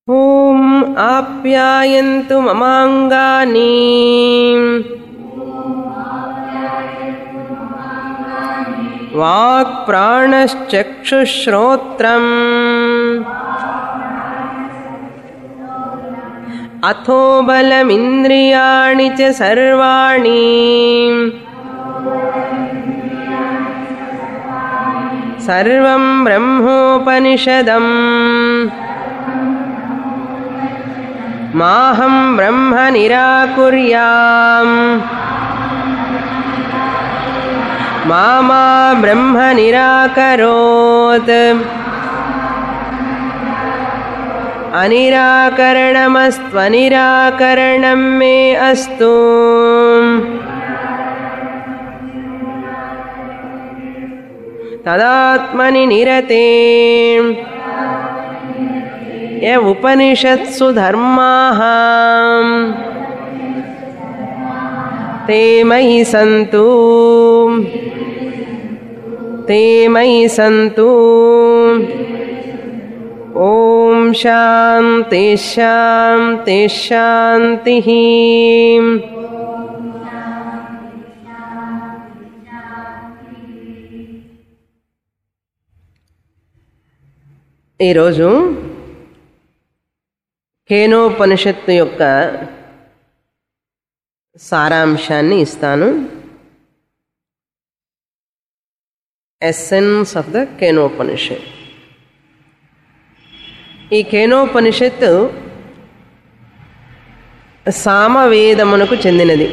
ॐ आप्यायन्तु ममाङ्गानि वाक्प्राणश्चक्षुश्रोत्रम् अथो बलमिन्द्रियाणि च सर्वाणि सर्वं ब्रह्मोपनिषदम् माहं ब्रह्म निराकुर्याम् मा मा ब्रह्म निराकरोत् अनिराकरणमस्त्वनिराकरणं मे अस्तु तदात्मनि निरते य उपनिषत्सु धर्माः ते मयि सन्तु ते मयि सन्तु ॐ शान्ति शान्ति शान्तिः ఈరోజు కేనోపనిషత్తు యొక్క సారాంశాన్ని ఇస్తాను ఎస్సెన్స్ ఆఫ్ ద కేనోపనిషత్ ఈ కేనోపనిషత్తు సామవేదమునకు చెందినది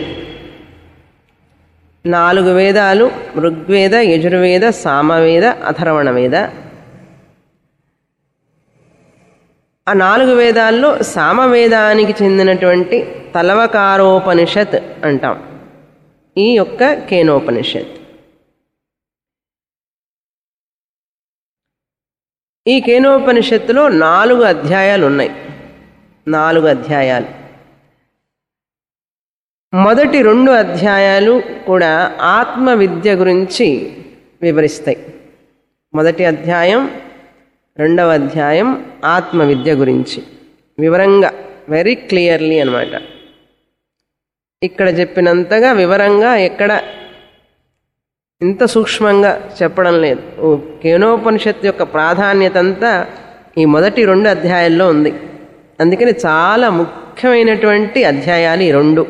నాలుగు వేదాలు ఋగ్వేద యజుర్వేద సామవేద అథర్వణ వేద ఆ నాలుగు వేదాల్లో సామవేదానికి చెందినటువంటి తలవకారోపనిషత్ అంటాం ఈ యొక్క కేనోపనిషత్ ఈ కేనోపనిషత్తులో నాలుగు అధ్యాయాలు ఉన్నాయి నాలుగు అధ్యాయాలు మొదటి రెండు అధ్యాయాలు కూడా ఆత్మ విద్య గురించి వివరిస్తాయి మొదటి అధ్యాయం రెండవ అధ్యాయం ఆత్మ విద్య గురించి వివరంగా వెరీ క్లియర్లీ అనమాట ఇక్కడ చెప్పినంతగా వివరంగా ఎక్కడ ఇంత సూక్ష్మంగా చెప్పడం లేదు కేనోపనిషత్తు యొక్క ప్రాధాన్యత అంతా ఈ మొదటి రెండు అధ్యాయాల్లో ఉంది అందుకని చాలా ముఖ్యమైనటువంటి అధ్యాయాలు ఈ రెండు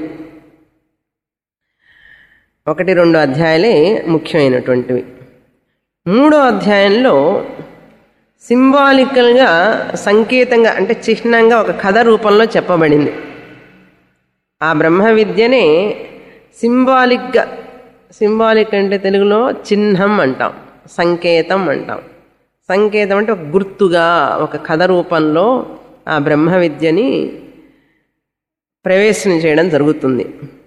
ఒకటి రెండు అధ్యాయాలే ముఖ్యమైనటువంటివి మూడో అధ్యాయంలో సింబాలికల్గా సంకేతంగా అంటే చిహ్నంగా ఒక కథ రూపంలో చెప్పబడింది ఆ బ్రహ్మ విద్యనే సింబాలిక్గా సింబాలిక్ అంటే తెలుగులో చిహ్నం అంటాం సంకేతం అంటాం సంకేతం అంటే ఒక గుర్తుగా ఒక కథ రూపంలో ఆ బ్రహ్మ విద్యని ప్రవేశం చేయడం జరుగుతుంది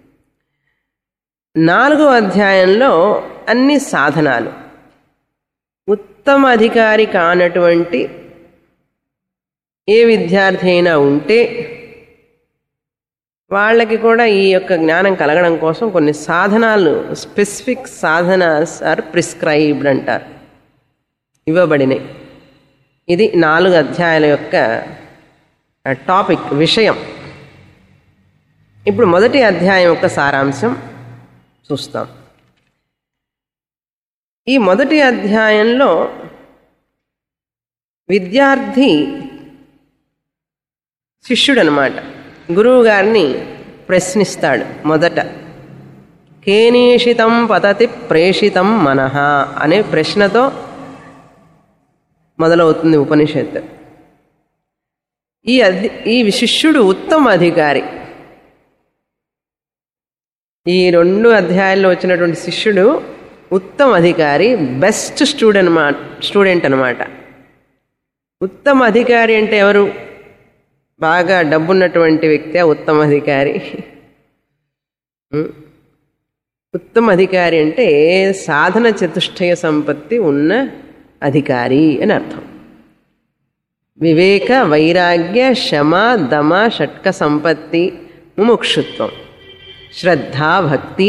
నాలుగో అధ్యాయంలో అన్ని సాధనాలు ఉత్తమ అధికారి కానటువంటి ఏ విద్యార్థి అయినా ఉంటే వాళ్ళకి కూడా ఈ యొక్క జ్ఞానం కలగడం కోసం కొన్ని సాధనాలు స్పెసిఫిక్ సాధనాస్ ఆర్ ప్రిస్క్రైబ్డ్ అంటారు ఇవ్వబడినాయి ఇది నాలుగు అధ్యాయాల యొక్క టాపిక్ విషయం ఇప్పుడు మొదటి అధ్యాయం యొక్క సారాంశం చూస్తాం ఈ మొదటి అధ్యాయంలో విద్యార్థి శిష్యుడు అనమాట గురువు గారిని ప్రశ్నిస్తాడు మొదట కేనీషితం పతతి ప్రేషితం మనః అనే ప్రశ్నతో మొదలవుతుంది ఉపనిషత్తు ఈ అధి ఈ శిష్యుడు ఉత్తమ అధికారి ఈ రెండు అధ్యాయాల్లో వచ్చినటువంటి శిష్యుడు ఉత్తమ అధికారి బెస్ట్ స్టూడెంట్ మా స్టూడెంట్ అనమాట ఉత్తమ అధికారి అంటే ఎవరు బాగా డబ్బున్నటువంటి వ్యక్తి ఉత్తమ అధికారి ఉత్తమ అధికారి అంటే సాధన చతుష్టయ సంపత్తి ఉన్న అధికారి అని అర్థం వివేక వైరాగ్య శమ దమ షట్క సంపత్తి ముముక్షుత్వం శ్రద్ధ భక్తి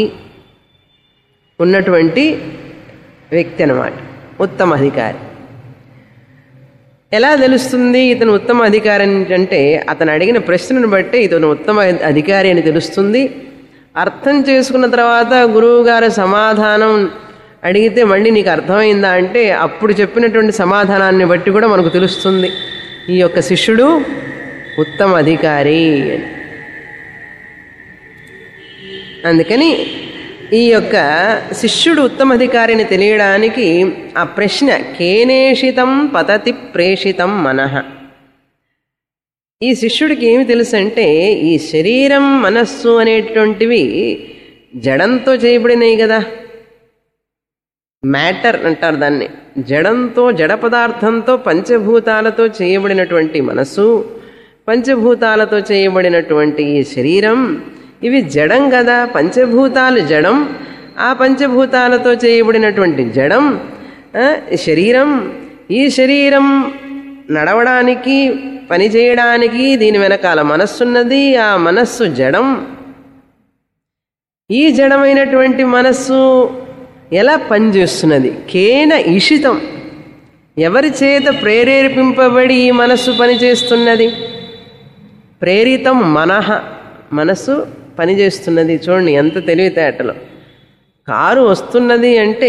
ఉన్నటువంటి వ్యక్తి అనమాట ఉత్తమ అధికారి ఎలా తెలుస్తుంది ఇతను ఉత్తమ అధికారి అని అంటే అతను అడిగిన ప్రశ్నను బట్టి ఇతను ఉత్తమ అధికారి అని తెలుస్తుంది అర్థం చేసుకున్న తర్వాత గురువు గారి సమాధానం అడిగితే మళ్ళీ నీకు అర్థమైందా అంటే అప్పుడు చెప్పినటువంటి సమాధానాన్ని బట్టి కూడా మనకు తెలుస్తుంది ఈ యొక్క శిష్యుడు ఉత్తమ అధికారి అని అందుకని ఈ యొక్క శిష్యుడు ఉత్తమాధికారిని తెలియడానికి ఆ ప్రశ్న కేనేషితం పతతి ప్రేషితం మనః ఈ శిష్యుడికి ఏమి తెలుసు అంటే ఈ శరీరం మనస్సు అనేటువంటివి జడంతో చేయబడినవి కదా మ్యాటర్ అంటారు దాన్ని జడంతో జడ పదార్థంతో పంచభూతాలతో చేయబడినటువంటి మనస్సు పంచభూతాలతో చేయబడినటువంటి ఈ శరీరం ఇవి జడం కదా పంచభూతాలు జడం ఆ పంచభూతాలతో చేయబడినటువంటి జడం ఆ, శరీరం ఈ శరీరం నడవడానికి పని చేయడానికి దీని వెనకాల మనస్సున్నది ఆ మనస్సు జడం ఈ జడమైనటువంటి మనస్సు ఎలా పనిచేస్తున్నది కేన ఇషితం ఎవరి చేత ప్రేరేపింపబడి ఈ మనస్సు పనిచేస్తున్నది ప్రేరితం మనః మనస్సు పనిచేస్తున్నది చూడండి ఎంత తెలివితేటలో కారు వస్తున్నది అంటే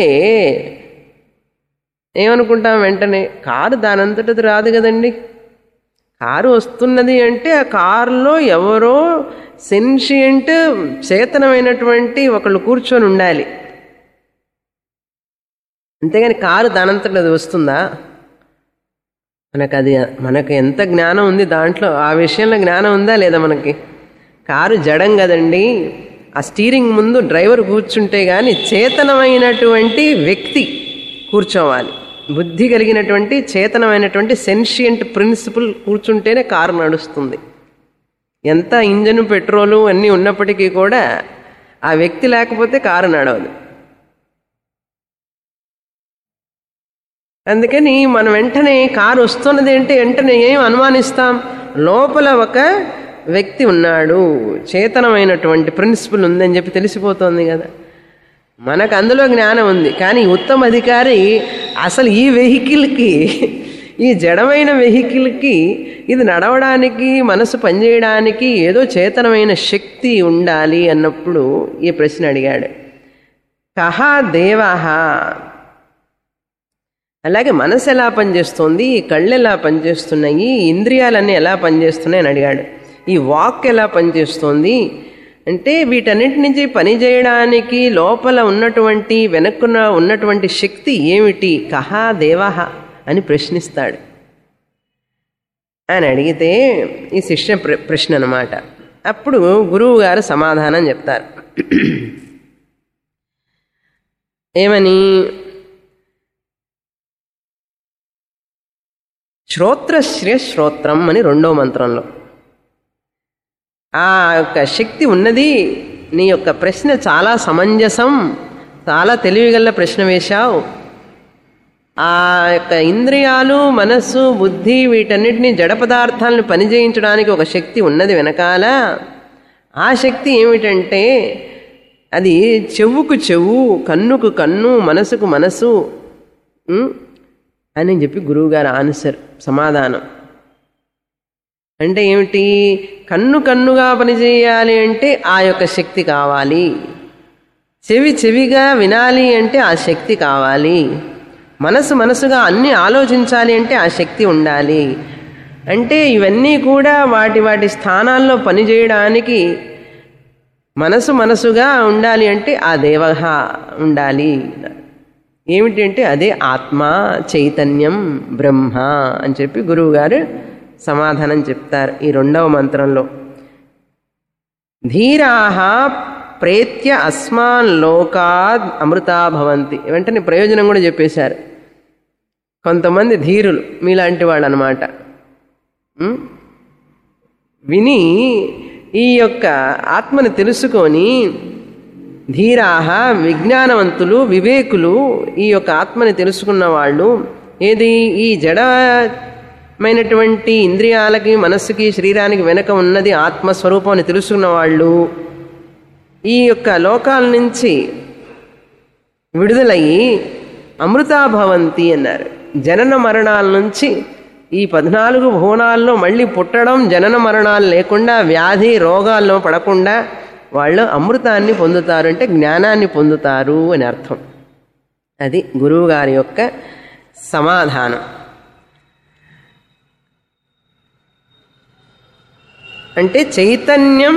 ఏమనుకుంటాం వెంటనే కారు దానంతటది రాదు కదండి కారు వస్తున్నది అంటే ఆ కారులో ఎవరో సెన్షియంట్ చేతనమైనటువంటి ఒకళ్ళు కూర్చొని ఉండాలి అంతేగాని కారు దానంతట అది వస్తుందా మనకు అది మనకు ఎంత జ్ఞానం ఉంది దాంట్లో ఆ విషయంలో జ్ఞానం ఉందా లేదా మనకి కారు జడం కదండి ఆ స్టీరింగ్ ముందు డ్రైవర్ కూర్చుంటే కానీ చేతనమైనటువంటి వ్యక్తి కూర్చోవాలి బుద్ధి కలిగినటువంటి చేతనమైనటువంటి సెన్షియంట్ ప్రిన్సిపల్ కూర్చుంటేనే కారు నడుస్తుంది ఎంత ఇంజను పెట్రోలు అన్నీ ఉన్నప్పటికీ కూడా ఆ వ్యక్తి లేకపోతే కారు నడవదు అందుకని మనం వెంటనే కారు వస్తున్నది అంటే వెంటనే ఏం అనుమానిస్తాం లోపల ఒక వ్యక్తి ఉన్నాడు చేతనమైనటువంటి ప్రిన్సిపల్ ఉందని చెప్పి తెలిసిపోతుంది కదా మనకు అందులో జ్ఞానం ఉంది కానీ ఉత్తమ అధికారి అసలు ఈ వెహికల్కి ఈ జడమైన వెహికల్కి ఇది నడవడానికి మనసు పనిచేయడానికి ఏదో చేతనమైన శక్తి ఉండాలి అన్నప్పుడు ఈ ప్రశ్న అడిగాడు కహా దేవహ అలాగే మనసు ఎలా పనిచేస్తుంది ఈ కళ్ళు ఎలా పనిచేస్తున్నాయి ఈ ఇంద్రియాలన్నీ ఎలా పనిచేస్తున్నాయి అని అడిగాడు ఈ వాక్ ఎలా పనిచేస్తుంది అంటే వీటన్నిటి నుంచి పని చేయడానికి లోపల ఉన్నటువంటి వెనక్కున ఉన్నటువంటి శక్తి ఏమిటి కహా దేవహ అని ప్రశ్నిస్తాడు అని అడిగితే ఈ శిష్య ప్ర- ప్రశ్న అనమాట అప్పుడు గురువు గారు సమాధానం చెప్తారు ఏమని శ్రోత్రశ్రే శ్రోత్రం అని రెండో మంత్రంలో ఆ యొక్క శక్తి ఉన్నది నీ యొక్క ప్రశ్న చాలా సమంజసం చాలా తెలివిగల ప్రశ్న వేశావు ఆ యొక్క ఇంద్రియాలు మనస్సు బుద్ధి వీటన్నిటిని జడ పదార్థాలను పనిచేయించడానికి ఒక శక్తి ఉన్నది వెనకాల ఆ శక్తి ఏమిటంటే అది చెవుకు చెవు కన్నుకు కన్ను మనసుకు మనసు ఉం? అని చెప్పి గురువుగారు ఆన్సర్ సమాధానం అంటే ఏమిటి కన్ను కన్నుగా పనిచేయాలి అంటే ఆ యొక్క శక్తి కావాలి చెవి చెవిగా వినాలి అంటే ఆ శక్తి కావాలి మనసు మనసుగా అన్ని ఆలోచించాలి అంటే ఆ శక్తి ఉండాలి అంటే ఇవన్నీ కూడా వాటి వాటి స్థానాల్లో పనిచేయడానికి మనసు మనసుగా ఉండాలి అంటే ఆ దేవహ ఉండాలి ఏమిటి అంటే అదే ఆత్మ చైతన్యం బ్రహ్మ అని చెప్పి గురువుగారు సమాధానం చెప్తారు ఈ రెండవ మంత్రంలో ధీరాహ ప్రేత్య అస్మాన్ లోకాద్ అమృతా భవంతి వెంటనే ప్రయోజనం కూడా చెప్పేశారు కొంతమంది ధీరులు మీలాంటి వాళ్ళు అనమాట విని ఈ యొక్క ఆత్మను తెలుసుకొని ధీరాహ విజ్ఞానవంతులు వివేకులు ఈ యొక్క ఆత్మని తెలుసుకున్న వాళ్ళు ఏది ఈ జడమైనటువంటి ఇంద్రియాలకి మనస్సుకి శరీరానికి వెనక ఉన్నది ఆత్మస్వరూపం అని తెలుసుకున్న వాళ్ళు ఈ యొక్క లోకాల నుంచి విడుదలయ్యి అమృతాభవంతి అన్నారు జనన మరణాల నుంచి ఈ పద్నాలుగు భువనాల్లో మళ్ళీ పుట్టడం జనన మరణాలు లేకుండా వ్యాధి రోగాల్లో పడకుండా వాళ్ళు అమృతాన్ని పొందుతారు అంటే జ్ఞానాన్ని పొందుతారు అని అర్థం అది గురువు గారి యొక్క సమాధానం అంటే చైతన్యం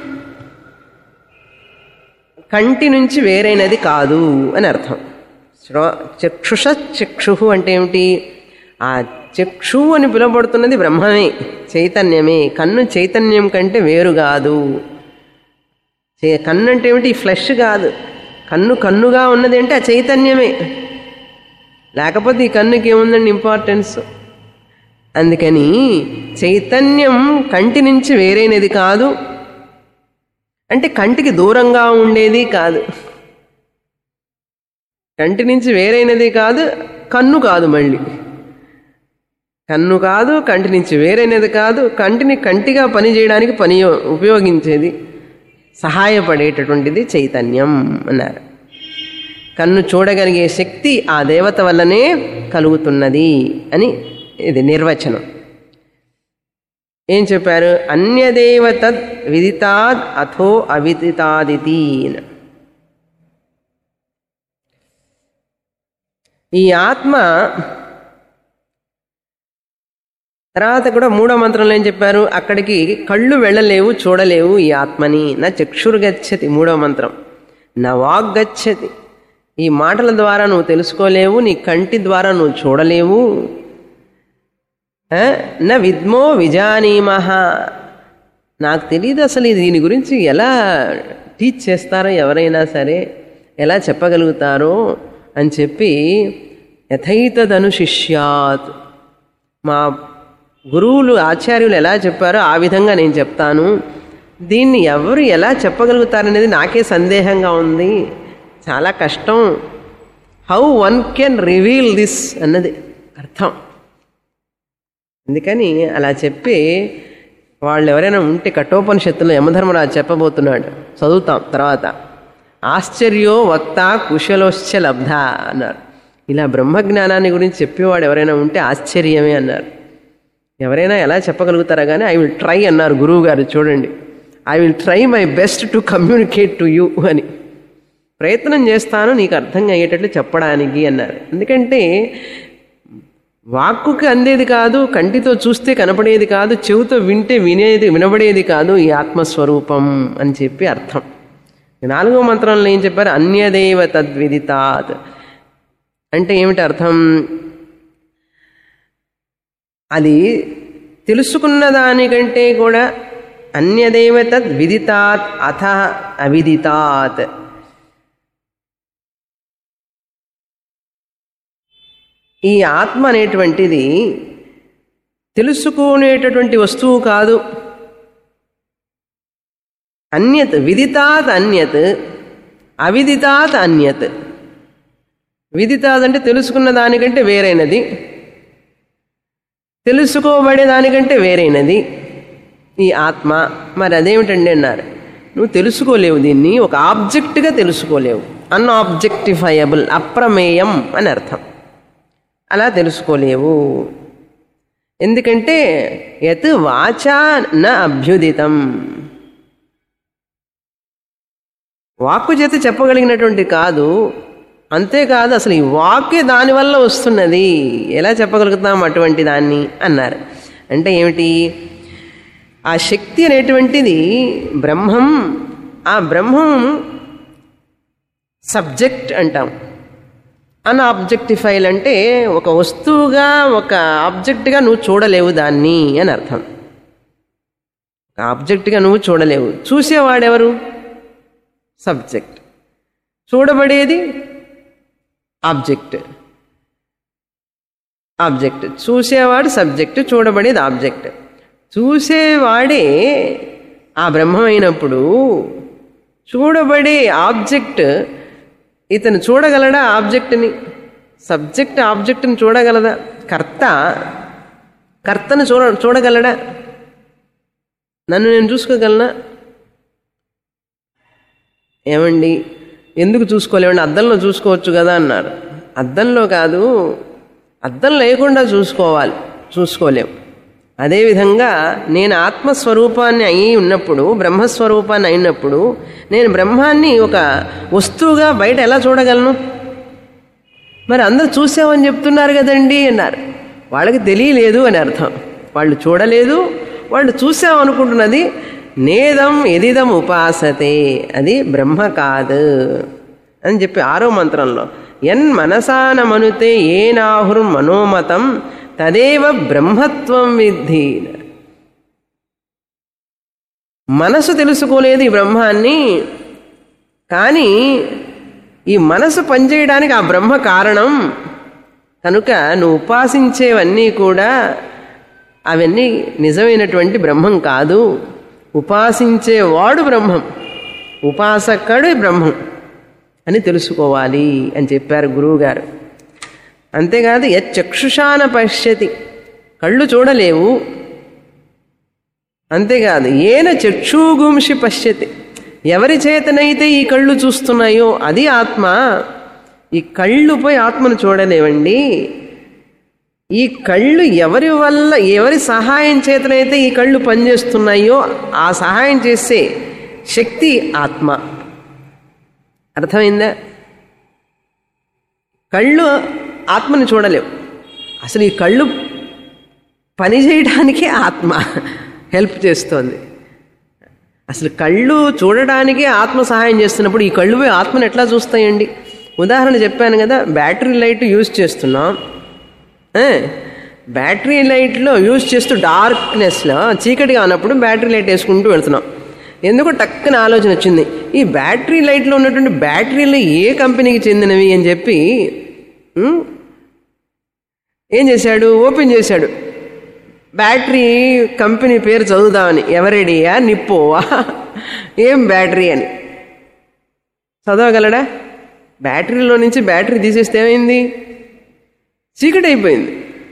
కంటి నుంచి వేరైనది కాదు అని అర్థం శ్రో చక్షుష చక్షు అంటే ఏమిటి ఆ చక్షు అని పిలువబడుతున్నది బ్రహ్మమే చైతన్యమే కన్ను చైతన్యం కంటే వేరు కాదు చే- కన్ను అంటే ఏమిటి ఫ్లెష్ కాదు కన్ను కన్నుగా ఉన్నది అంటే ఆ చైతన్యమే లేకపోతే ఈ కన్నుకి ఏముందండి ఇంపార్టెన్స్ అందుకని చైతన్యం కంటి నుంచి వేరైనది కాదు అంటే కంటికి దూరంగా ఉండేది కాదు కంటి నుంచి వేరైనది కాదు కన్ను కాదు మళ్ళీ కన్ను కాదు కంటి నుంచి వేరైనది కాదు కంటిని కంటిగా పని చేయడానికి పని ఉపయోగించేది సహాయపడేటటువంటిది చైతన్యం అన్నారు కన్ను చూడగలిగే శక్తి ఆ దేవత వల్లనే కలుగుతున్నది అని ఇది నిర్వచనం ఏం చెప్పారు అన్యదేవ తద్ విదితాద్ అథో అవిదితాదితి అని. ఈ ఆత్మ తర్వాత కూడా మూడో మంత్రంలో ఏం చెప్పారు అక్కడికి కళ్ళు వెళ్ళలేవు చూడలేవు ఈ ఆత్మని నా చక్షుర్గచ్చతి మూడో మంత్రం నా వాగ్గచ్చతి ఈ మాటల ద్వారా నువ్వు తెలుసుకోలేవు నీ కంటి ద్వారా నువ్వు చూడలేవు ఆ? న విద్మో విజానీమహ నాకు తెలియదు అసలు ఇది దీని గురించి ఎలా టీచ్ చేస్తారో ఎవరైనా సరే ఎలా చెప్పగలుగుతారో అని చెప్పి యథైతదను శిష్యాత్ మా గురువులు ఆచార్యులు ఎలా చెప్పారో ఆ విధంగా నేను చెప్తాను దీన్ని ఎవరు ఎలా చెప్పగలుగుతారనేది నాకే సందేహంగా ఉంది చాలా కష్టం how one can reveal this అన్నది అర్థం అందుకని అలా చెప్పి వాళ్ళు ఎవరైనా ఉంటే కఠోపనిషత్తులో యమధర్మరాజు చెప్పబోతున్నాడు చదువుతాం తర్వాత ఆశ్చర్యో వక్త కుశలోశ్చ లబ్ధ అన్నారు ఇలా బ్రహ్మజ్ఞానాన్ని గురించి చెప్పేవాడు ఎవరైనా ఉంటే ఆశ్చర్యమే అన్నారు ఎవరైనా ఎలా చెప్పగలుగుతారా కానీ ఐ విల్ ట్రై అన్నారు గురువు గారు చూడండి I will try my best to communicate to you అని ప్రయత్నం చేస్తాను నీకు అర్థం అయ్యేటట్లు చెప్పడానికి అన్నారు ఎందుకంటే వాక్కుకి అందేది కాదు కంటితో చూస్తే కనపడేది కాదు చెవితో వింటే వినేది వినబడేది కాదు ఈ ఆత్మస్వరూపం అని చెప్పి అర్థం నాలుగో మంత్రంలో ఏం చెప్పారు అన్యదేవ తద్విదితాత్ అంటే ఏమిటి అర్థం అది తెలుసుకున్న దానికంటే కూడా అన్యదేవ తద్ విదితాత్ అథ అవిదితాత్ ఈ ఆత్మ అనేటువంటిది తెలుసుకునేటటువంటి వస్తువు కాదు అన్యత్ విదితాత్ అన్యత్ అవిదితాత్ అన్యత్ విదితాత్ అంటే తెలుసుకున్న దానికంటే వేరైనది తెలుసుకోబడే దానికంటే వేరైనది ఈ ఆత్మ మరి అదేమిటండి అన్నారు నువ్వు తెలుసుకోలేవు దీన్ని ఒక ఆబ్జెక్ట్గా తెలుసుకోలేవు అన్ఆబ్జెక్టిఫైయబుల్ అప్రమేయం అని అర్థం అలా తెలుసుకోలేవు ఎందుకంటే యత్ వాచా న అభ్యుదితం వాక్కు చేత చెప్పగలిగినటువంటి కాదు అంతేకాదు అసలు ఈ వాక్కే దానివల్ల వస్తున్నది ఎలా చెప్పగలుగుతాం అటువంటి దాన్ని అన్నారు అంటే ఏమిటి ఆ శక్తి అనేటువంటిది బ్రహ్మం ఆ బ్రహ్మం సబ్జెక్ట్ అంటాం అన్ఆబ్జెక్టిఫైల్ అంటే ఒక వస్తువుగా ఒక ఆబ్జెక్ట్గా నువ్వు చూడలేవు దాన్ని అని అర్థం ఒక ఆబ్జెక్ట్గా నువ్వు చూడలేవు చూసేవాడెవరు సబ్జెక్ట్ చూడబడేది ఆబ్జెక్ట్ ఆబ్జెక్ట్ చూసేవాడు సబ్జెక్ట్ చూడబడేది ఆబ్జెక్ట్ చూసేవాడే ఆ బ్రహ్మమైనప్పుడు చూడబడే ఆబ్జెక్ట్ ఇతను చూడగలడా ఆబ్జెక్ట్ని సబ్జెక్ట్ ఆబ్జెక్ట్ని చూడగలదా కర్త కర్తను చూడ చూడగలడా నన్ను నేను చూసుకోగలనా ఏమండి ఎందుకు చూసుకోలేమండి అద్దంలో చూసుకోవచ్చు కదా అన్నారు అద్దంలో కాదు అద్దం లేకుండా చూసుకోవాలి చూసుకోలేం అదేవిధంగా నేను ఆత్మస్వరూపాన్ని అయి ఉన్నప్పుడు బ్రహ్మస్వరూపాన్ని అయినప్పుడు నేను బ్రహ్మాన్ని ఒక వస్తువుగా బయట ఎలా చూడగలను మరి అందరు చూసామని చెప్తున్నారు కదండి అన్నారు వాళ్ళకి తెలియలేదు అని అర్థం వాళ్ళు చూడలేదు వాళ్ళు చూసామనుకుంటున్నది నేదం ఎదిదం ఉపాసతే అది బ్రహ్మ కాదు అని చెప్పి ఆరో మంత్రంలో ఎన్ మనసానమనుతే ఏనాహుర్ మనోమతం తదేవ బ్రహ్మత్వం విద్ధి మనసు తెలుసుకోలేదు ఈ బ్రహ్మాన్ని కానీ ఈ మనసు పనిచేయడానికి ఆ బ్రహ్మ కారణం కనుక నువ్వు ఉపాసించేవన్నీ కూడా అవన్నీ నిజమైనటువంటి బ్రహ్మం కాదు ఉపాసించేవాడు బ్రహ్మం ఉపాసకుడు బ్రహ్మం అని తెలుసుకోవాలి అని చెప్పారు గురువుగారు అంతేకాదు యక్షుషాన పశ్యతి కళ్ళు చూడలేవు అంతేకాదు ఏన చక్షుగుంషి పశ్యతి ఎవరి చేతనైతే ఈ కళ్ళు చూస్తున్నాయో అది ఆత్మ ఈ కళ్ళుపై ఆత్మను చూడలేవండి ఈ కళ్ళు ఎవరి వల్ల ఎవరి సహాయం చేతనైతే ఈ కళ్ళు పనిచేస్తున్నాయో ఆ సహాయం చేసే శక్తి ఆత్మ అర్థమైందా కళ్ళు ఆత్మని చూడలేవు అసలు ఈ కళ్ళు పని చేయడానికే ఆత్మ హెల్ప్ చేస్తోంది అసలు కళ్ళు చూడడానికి ఆత్మ సహాయం చేస్తున్నప్పుడు ఈ కళ్ళు పోయి ఆత్మను ఎట్లా చూస్తాయండి ఉదాహరణ చెప్పాను కదా బ్యాటరీ లైట్ యూజ్ చేస్తున్నాం ఏ, బ్యాటరీ లైట్లో యూజ్ చేస్తూ డార్క్నెస్లో చీకటిగా ఉన్నప్పుడు బ్యాటరీ లైట్ వేసుకుంటూ వెళ్తున్నాం ఎందుకో టక్కున ఆలోచన వచ్చింది ఈ బ్యాటరీ లైట్లో ఉన్నటువంటి బ్యాటరీలు ఏ కంపెనీకి చెందినవి అని చెప్పి ఉమ్, ఏం చేశాడు ఓపెన్ చేశాడు బ్యాటరీ కంపెనీ పేరు చదువుదామని ఎవరెడియా నిప్పోవా ఏం బ్యాటరీ అని చదవగలడా బ్యాటరీలో నుంచి బ్యాటరీ తీసేస్తే ఏమైంది చీకటి అయిపోయింది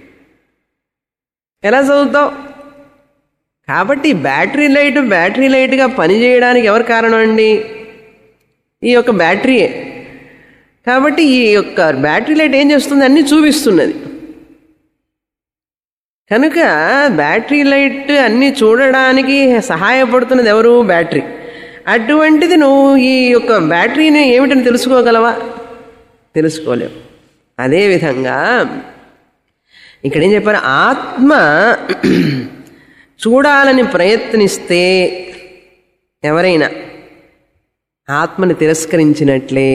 ఎలా చదువుతావు కాబట్టి బ్యాటరీ లైట్ బ్యాటరీ లైట్గా పనిచేయడానికి ఎవరు కారణం అండి ఈ యొక్క బ్యాటరీయే కాబట్టి ఈ యొక్క బ్యాటరీ లైట్ ఏం చేస్తుంది అన్నీ చూపిస్తున్నది కనుక బ్యాటరీ లైట్ అన్నీ చూడడానికి సహాయపడుతున్నది ఎవరు బ్యాటరీ అటువంటిది నువ్వు ఈ యొక్క బ్యాటరీని ఏమిటని తెలుసుకోగలవా తెలుసుకోలేవు అదేవిధంగా ఇక్కడ ఏం చెప్పారు ఆత్మ చూడాలని ప్రయత్నిస్తే ఎవరైనా ఆత్మని తిరస్కరించినట్లే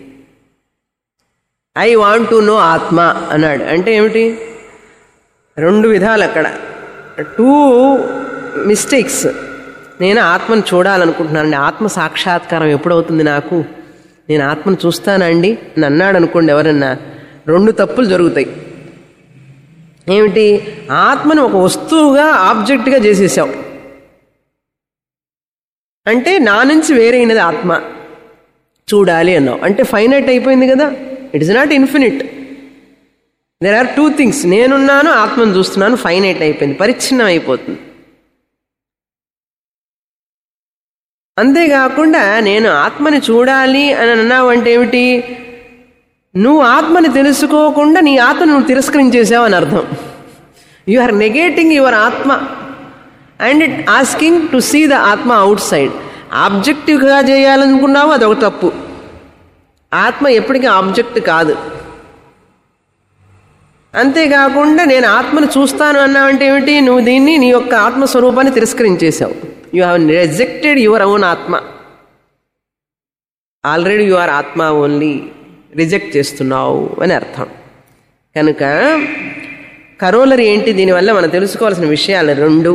ఐ వాంట్ టు నో ఆత్మ అన్నాడు అంటే ఏమిటి రెండు విధాలు అక్కడ టూ మిస్టేక్స్ నేను ఆత్మను చూడాలనుకుంటున్నానండి ఆత్మ సాక్షాత్కారం ఎప్పుడవుతుంది నాకు నేను ఆత్మను చూస్తానండి అని అన్నాడు అనుకోండి ఎవరన్నా రెండు తప్పులు జరుగుతాయి ఏమిటి ఆత్మను ఒక వస్తువుగా ఆబ్జెక్ట్గా చేసేసావు అంటే నా నుంచి వేరైనది ఆత్మ చూడాలి అన్నావు అంటే ఫైనైట్ అయిపోయింది కదా it is not infinite there are two things నేనున్నాను ఆత్మను చూస్తున్నాను ఫైనైట్ అయిపోయింది పరిచ్ఛిన్నం అయిపోతుంది అంతేకాకుండా నేను ఆత్మని చూడాలి అని అన్నావు అంటే ఏమిటి నువ్వు ఆత్మని తెలుసుకోకుండా నీ ఆత్మను నువ్వు తిరస్కరించేసావు అని అర్థం you are negating your atma and it asking to see the atma outside ఆబ్జెక్టివ్గా చేయాలనుకున్నావు అదొక తప్పు ఆత్మ ఎప్పటికీ ఆబ్జెక్ట్ కాదు అంతేకాకుండా నేను ఆత్మను చూస్తాను అన్నావంటే ఏమిటి నువ్వు దీన్ని నీ యొక్క ఆత్మస్వరూపాన్ని తిరస్కరించేశావు you have rejected your own atma already you are atma only reject చేస్తున్నావు అని అర్థం కనుక కరోలరి ఏంటి దీనివల్ల మనం తెలుసుకోవాల్సిన విషయాలు రెండు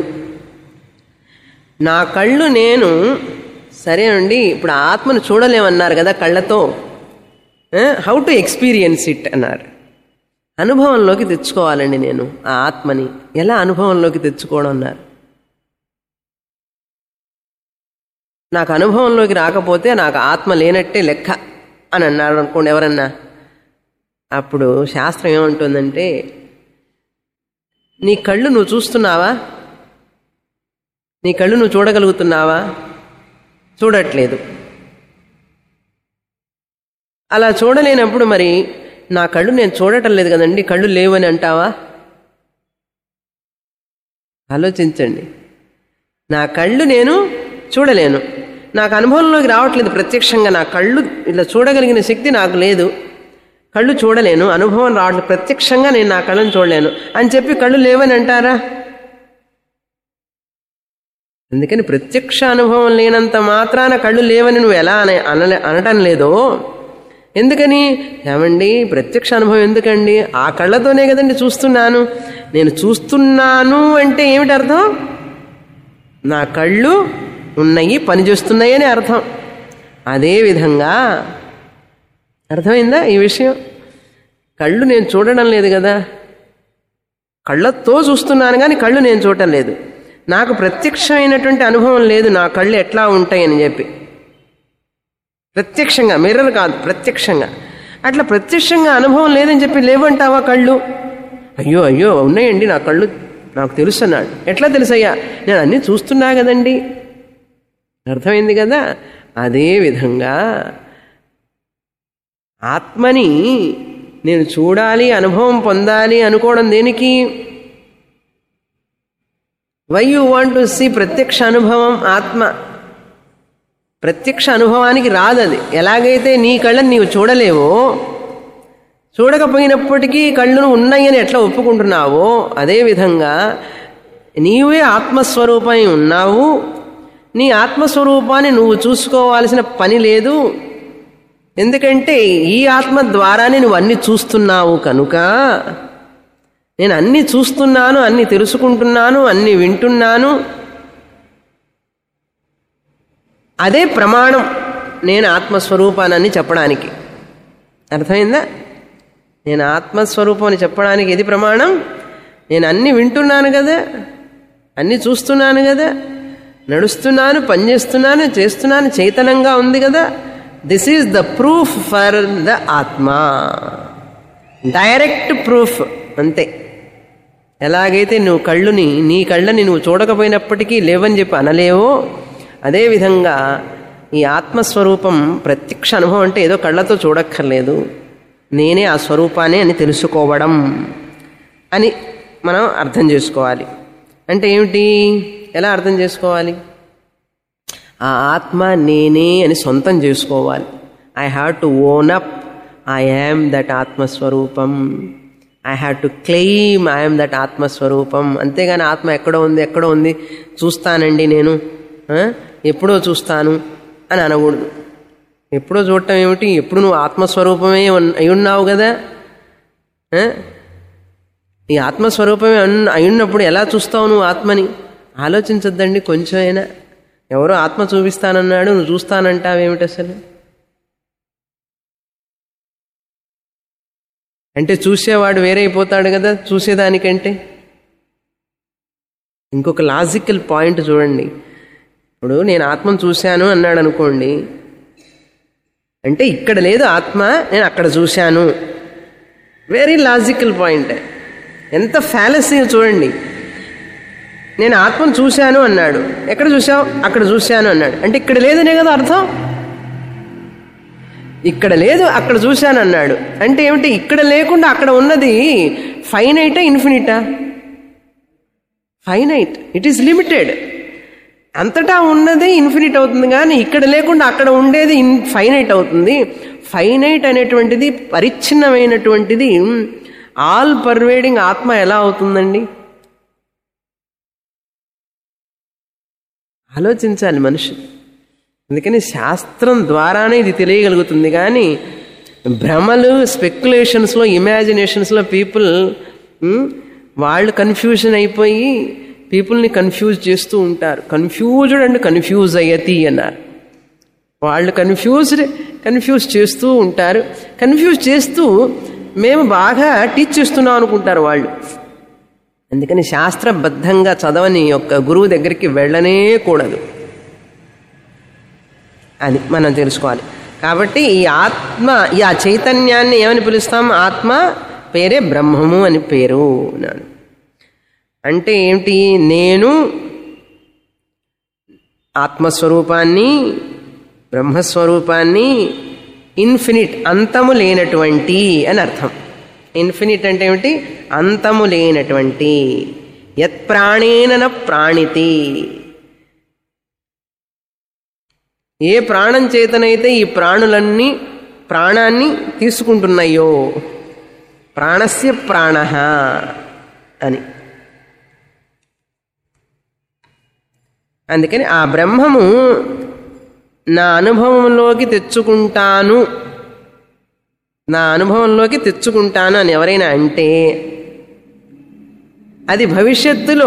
నా కళ్ళు నేను సరేనండి ఇప్పుడు ఆత్మను చూడలేమన్నారు కదా కళ్ళతో హౌ టు ఎక్స్పీరియన్స్ ఇట్ అన్నారు అనుభవంలోకి తెచ్చుకోవాలండి నేను ఆ ఆత్మని ఎలా అనుభవంలోకి తెచ్చుకోవడం అన్నారు నాకు అనుభవంలోకి రాకపోతే నాకు ఆత్మ లేనట్టే లెక్క అని అన్నారు అనుకోండి ఎవరన్నా అప్పుడు శాస్త్రం ఏమంటుందంటే నీ కళ్ళు నువ్వు చూస్తున్నావా నీ కళ్ళు నువ్వు చూడగలుగుతున్నావా చూడట్లేదు అలా చూడలేనప్పుడు మరి నా కళ్ళు నేను చూడటం లేదు కదండి కళ్ళు లేవని అంటావా ఆలోచించండి నా కళ్ళు నేను చూడలేను నాకు అనుభవంలోకి రావట్లేదు ప్రత్యక్షంగా నా కళ్ళు ఇలా చూడగలిగిన శక్తి నాకు లేదు కళ్ళు చూడలేను అనుభవం రావట్లేదు ప్రత్యక్షంగా నేను నా కళ్ళను చూడలేను అని చెప్పి కళ్ళు లేవని అంటారా అందుకని ప్రత్యక్ష అనుభవం లేనంత మాత్రాన కళ్ళు లేవని నువ్వు ఎలా అన అనలే అనటం లేదో ఎందుకని ఏమండి ప్రత్యక్ష అనుభవం ఎందుకండి ఆ కళ్ళతోనే కదండి చూస్తున్నాను నేను చూస్తున్నాను అంటే ఏమిటి అర్థం నా కళ్ళు ఉన్నాయి పనిచేస్తున్నాయి అని అర్థం అదేవిధంగా అర్థమైందా ఈ విషయం కళ్ళు నేను చూడడం లేదు కదా కళ్ళతో చూస్తున్నాను కానీ కళ్ళు నేను చూడటం లేదు నాకు ప్రత్యక్షమైనటువంటి అనుభవం లేదు నా కళ్ళు ఎట్లా ఉంటాయని చెప్పి ప్రత్యక్షంగా మిర్రర్ కాదు ప్రత్యక్షంగా అట్లా ప్రత్యక్షంగా అనుభవం లేదని చెప్పి లేవంటావా కళ్ళు అయ్యో అయ్యో ఉన్నాయండి నా కళ్ళు నాకు తెలుసు అన్నాడు ఎట్లా తెలుసయ్యా నేను అన్నీ చూస్తున్నా కదండి అర్థమైంది కదా అదే విధంగా ఆత్మని నేను చూడాలి అనుభవం పొందాలి అనుకోవడం దేనికి why you want to see ప్రత్యక్ష అనుభవం ఆత్మ ప్రత్యక్ష అనుభవానికి రాదది ఎలాగైతే నీ కళ్ళని నీవు చూడలేవో చూడకపోయినప్పటికీ కళ్ళను ఉన్నాయని ఎట్లా ఒప్పుకుంటున్నావో అదేవిధంగా నీవే ఆత్మస్వరూపమై ఉన్నావు నీ ఆత్మస్వరూపాన్ని నువ్వు చూసుకోవాల్సిన పని లేదు ఎందుకంటే ఈ ఆత్మ ద్వారానే నువ్వు అన్ని చూస్తున్నావు కనుక నేను అన్ని చూస్తున్నాను అన్ని తెలుసుకుంటున్నాను అన్ని వింటున్నాను అదే ప్రమాణం నేను ఆత్మస్వరూపానని చెప్పడానికి అర్థమైందా నేను ఆత్మస్వరూపం అని చెప్పడానికి ఇది ప్రమాణం నేను అన్ని వింటున్నాను కదా అన్ని చూస్తున్నాను కదా నడుస్తున్నాను పనిచేస్తున్నాను చేస్తున్నాను చైతన్యంగా ఉంది కదా this is the proof for the atma direct proof అంతే ఎలాగైతే నువ్వు కళ్ళుని నీ కళ్ళని నువ్వు చూడకపోయినప్పటికీ లేవని చెప్పి అనలేవో అదేవిధంగా ఈ ఆత్మస్వరూపం ప్రత్యక్ష అనుభవం అంటే ఏదో కళ్ళతో చూడక్కర్లేదు నేనే ఆ స్వరూపాన్ని అని తెలుసుకోవడం అని మనం అర్థం చేసుకోవాలి అంటే ఏమిటి ఎలా అర్థం చేసుకోవాలి ఆ ఆత్మ నేనే అని సొంతం చేసుకోవాలి I have to own up I am that ఆత్మస్వరూపం I have to claim I'm that ఆత్మస్వరూపం అంతేగాని ఆత్మ ఎక్కడో ఉంది ఎక్కడో ఉంది చూస్తానండి నేను ఆ? ఎప్పుడో చూస్తాను అని అనకూడదు ఎప్పుడో చూడటం ఏమిటి ఎప్పుడు నువ్వు ఆత్మస్వరూపమే ఉన్- అయి ఉన్నావు కదా ఆ? ఈ ఆత్మస్వరూపమే అన్- అయి ఉన్నప్పుడు ఎలా చూస్తావు నువ్వు ఆత్మని ఆలోచించొద్దండి కొంచెం అయినా ఎవరో ఆత్మ చూపిస్తానన్నాడు నువ్వు చూస్తానంటావేమిటి అసలు అంటే చూసేవాడు వేరైపోతాడు కదా చూసేదానికంటే ఇంకొక లాజికల్ పాయింట్ చూడండి ఇప్పుడు నేను ఆత్మను చూశాను అన్నాడు అనుకోండి అంటే ఇక్కడ లేదు ఆత్మ నేను అక్కడ చూశాను వెరీ లాజికల్ పాయింట్ ఎంత ఫ్యాలసీ చూడండి నేను ఆత్మను చూశాను అన్నాడు ఎక్కడ చూసావు అక్కడ చూశాను అన్నాడు అంటే ఇక్కడ లేదనే కదా అర్థం ఇక్కడ లేదు అక్కడ చూశాను అన్నాడు అంటే ఏమిటి ఇక్కడ లేకుండా అక్కడ ఉన్నది ఫైనైటా ఇన్ఫినిటా ఫైనైట్ ఇట్ ఈస్ లిమిటెడ్ అంతటా ఉన్నది ఇన్ఫినిట్ అవుతుంది కానీ ఇక్కడ లేకుండా అక్కడ ఉండేది ఇన్ ఫైనైట్ అవుతుంది ఫైనైట్ అనేటువంటిది పరిచ్ఛిన్నమైనటువంటిది ఆల్ పర్వేడింగ్ ఆత్మ ఎలా అవుతుందండి ఆలోచించాలి మనిషి అందుకని శాస్త్రం ద్వారానే ఇది తెలియగలుగుతుంది కానీ భ్రమలు స్పెక్యులేషన్స్లో ఇమాజినేషన్స్లో పీపుల్ వాళ్ళు కన్ఫ్యూజన్ అయిపోయి పీపుల్ని కన్ఫ్యూజ్ చేస్తూ ఉంటారు కన్ఫ్యూజ్డ్ అండ్ కన్ఫ్యూజ్ అయ్యతి అన్నారు వాళ్ళు కన్ఫ్యూజ్డ్ కన్ఫ్యూజ్ చేస్తూ ఉంటారు కన్ఫ్యూజ్ చేస్తూ మేము బాగా టీచ్ చేస్తున్నాం అనుకుంటారు వాళ్ళు అందుకని శాస్త్రబద్ధంగా చదవని యొక్క గురువు దగ్గరికి వెళ్ళనే కూడదు అది మనం తెలుసుకోవాలి కాబట్టి ఈ ఆత్మ ఈ ఆ చైతన్యాన్ని ఏమని పిలుస్తాం ఆత్మ పేరే బ్రహ్మము అని పేరు అన్నాడు అంటే ఏమిటి నేను ఆత్మస్వరూపాన్ని బ్రహ్మస్వరూపాన్ని ఇన్ఫినిట్ అంతము లేనటువంటి అని అర్థం ఇన్ఫినిట్ అంటే ఏమిటి అంతము లేనటువంటి యత్ ప్రాణేన న ప్రాణితి ఏ ప్రాణం చేతనైతే ఈ ప్రాణులన్నీ ప్రాణాన్ని తీసుకుంటున్నాయో ప్రాణస్య ప్రాణ అని అందుకని ఆ బ్రహ్మము నా అనుభవంలోకి తెచ్చుకుంటాను నా అనుభవంలోకి తెచ్చుకుంటాను అని ఎవరైనా అంటే అది భవిష్యత్తులో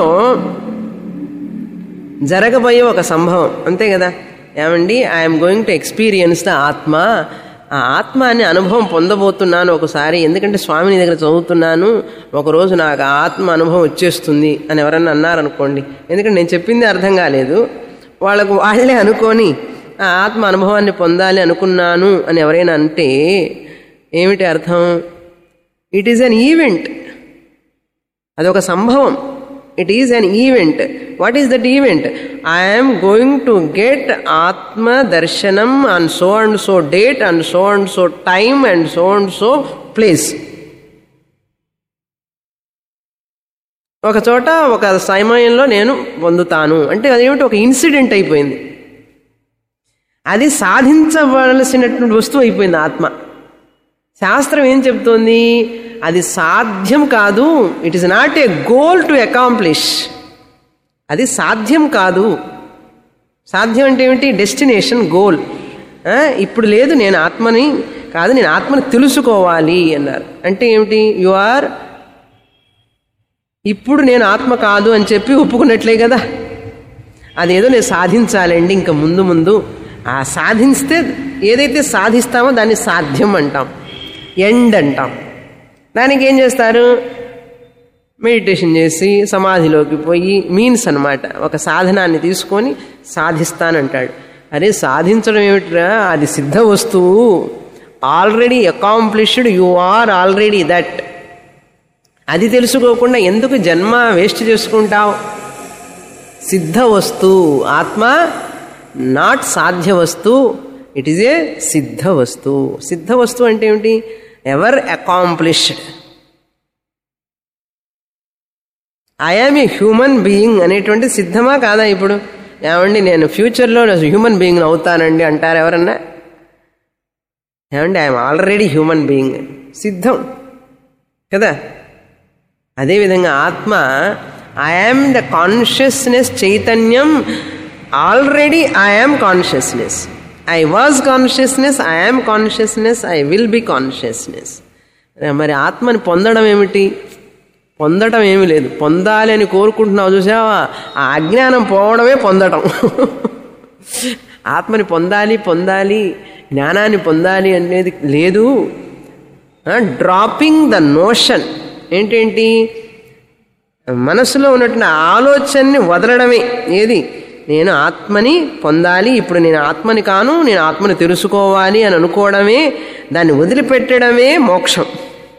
జరగబోయే ఒక సంభవం అంతే కదా ఏమండి I'm going to experience the ఆత్మ ఆ ఆత్మ అనే అనుభవం పొందబోతున్నాను ఒకసారి ఎందుకంటే స్వామిని దగ్గర చదువుతున్నాను ఒకరోజు నాకు ఆ ఆత్మ అనుభవం వచ్చేస్తుంది అని ఎవరన్నా అన్నారనుకోండి ఎందుకంటే నేను చెప్పింది అర్థం కాలేదు వాళ్ళకు వాళ్ళే అనుకొని ఆ ఆత్మ అనుభవాన్ని పొందాలి అనుకున్నాను అని ఎవరైనా అంటే ఏమిటి అర్థం ఇట్ ఈజ్ అన్ ఈవెంట్ అదొక సంభవం it is an event what is that event I'm going to get ఆత్మ దర్శనం and so and so date and so and so time and so and so place ఒక చోట ఒక సమయంలో నేను పొందుతాను అంటే అదేమిటి ఒక ఇన్సిడెంట్ అయిపోయింది అది సాధించవలసినటువంటి వస్తువు అయిపోయింది ఆత్మ శాస్త్రం ఏం చెప్తోంది అది సాధ్యం కాదు it is not a goal to accomplish అది సాధ్యం కాదు సాధ్యం అంటే ఏమిటి డెస్టినేషన్ గోల్ ఇప్పుడు లేదు నేను ఆత్మని కాదు నేను ఆత్మని తెలుసుకోవాలి అన్నారు అంటే ఏమిటి యు ఆర్ ఇప్పుడు నేను ఆత్మ కాదు అని చెప్పి ఒప్పుకున్నట్లే కదా అదేదో నేను సాధించాలండి ఇంకా ముందు ముందు ఆ సాధిస్తే ఏదైతే సాధిస్తామో దాన్ని సాధ్యం అంటాం ఎండ్ అంటాం దానికి ఏం చేస్తారు మెడిటేషన్ చేసి సమాధిలోకి పోయి మీన్స్ అనమాట ఒక సాధనాన్ని తీసుకొని సాధిస్తానంటాడు అరే సాధించడం ఏమిట్రా అది సిద్ధ వస్తువు already accomplished you are already that అది తెలుసుకోకుండా ఎందుకు జన్మ వేస్ట్ చేసుకుంటావు సిద్ధ వస్తువు ఆత్మ నాట్ సాధ్య వస్తువు ఇట్ ఈజ్ ఏ సిద్ధ వస్తువు సిద్ధ వస్తువు అంటే ఏమిటి ever accomplished I am a human being అనేటువంటి సిద్ధమా కాదా ఇప్పుడు ఏమండి నేను ఫ్యూచర్లో హ్యూమన్ బీయింగ్ అవుతానండి అంటారు ఎవరన్నా ఏమండి ఐఎమ్ ఆల్రెడీ హ్యూమన్ బీయింగ్ సిద్ధం కదా అదేవిధంగా ఆత్మ ఐఆమ్ ద కాన్షియస్నెస్ చైతన్యం already I am consciousness I was consciousness I am consciousness I will be consciousness మరి ఆత్మని పొందడం ఏమిటి పొందటం ఏమీ లేదు పొందాలి అని కోరుకుంటున్నావు చూసావా ఆ అజ్ఞానం పోవడమే పొందటం ఆత్మని పొందాలి పొందాలి జ్ఞానాన్ని పొందాలి అనేది లేదు డ్రాపింగ్ ద నోషన్ ఏంటేంటి మనసులో ఉన్నటువంటి ఆలోచనని వదలడమే ఏది నేను ఆత్మని పొందాలి ఇప్పుడు నేను ఆత్మని కాను నేను ఆత్మని తెలుసుకోవాలి అని అనుకోవడమే దాన్ని వదిలిపెట్టడమే మోక్షం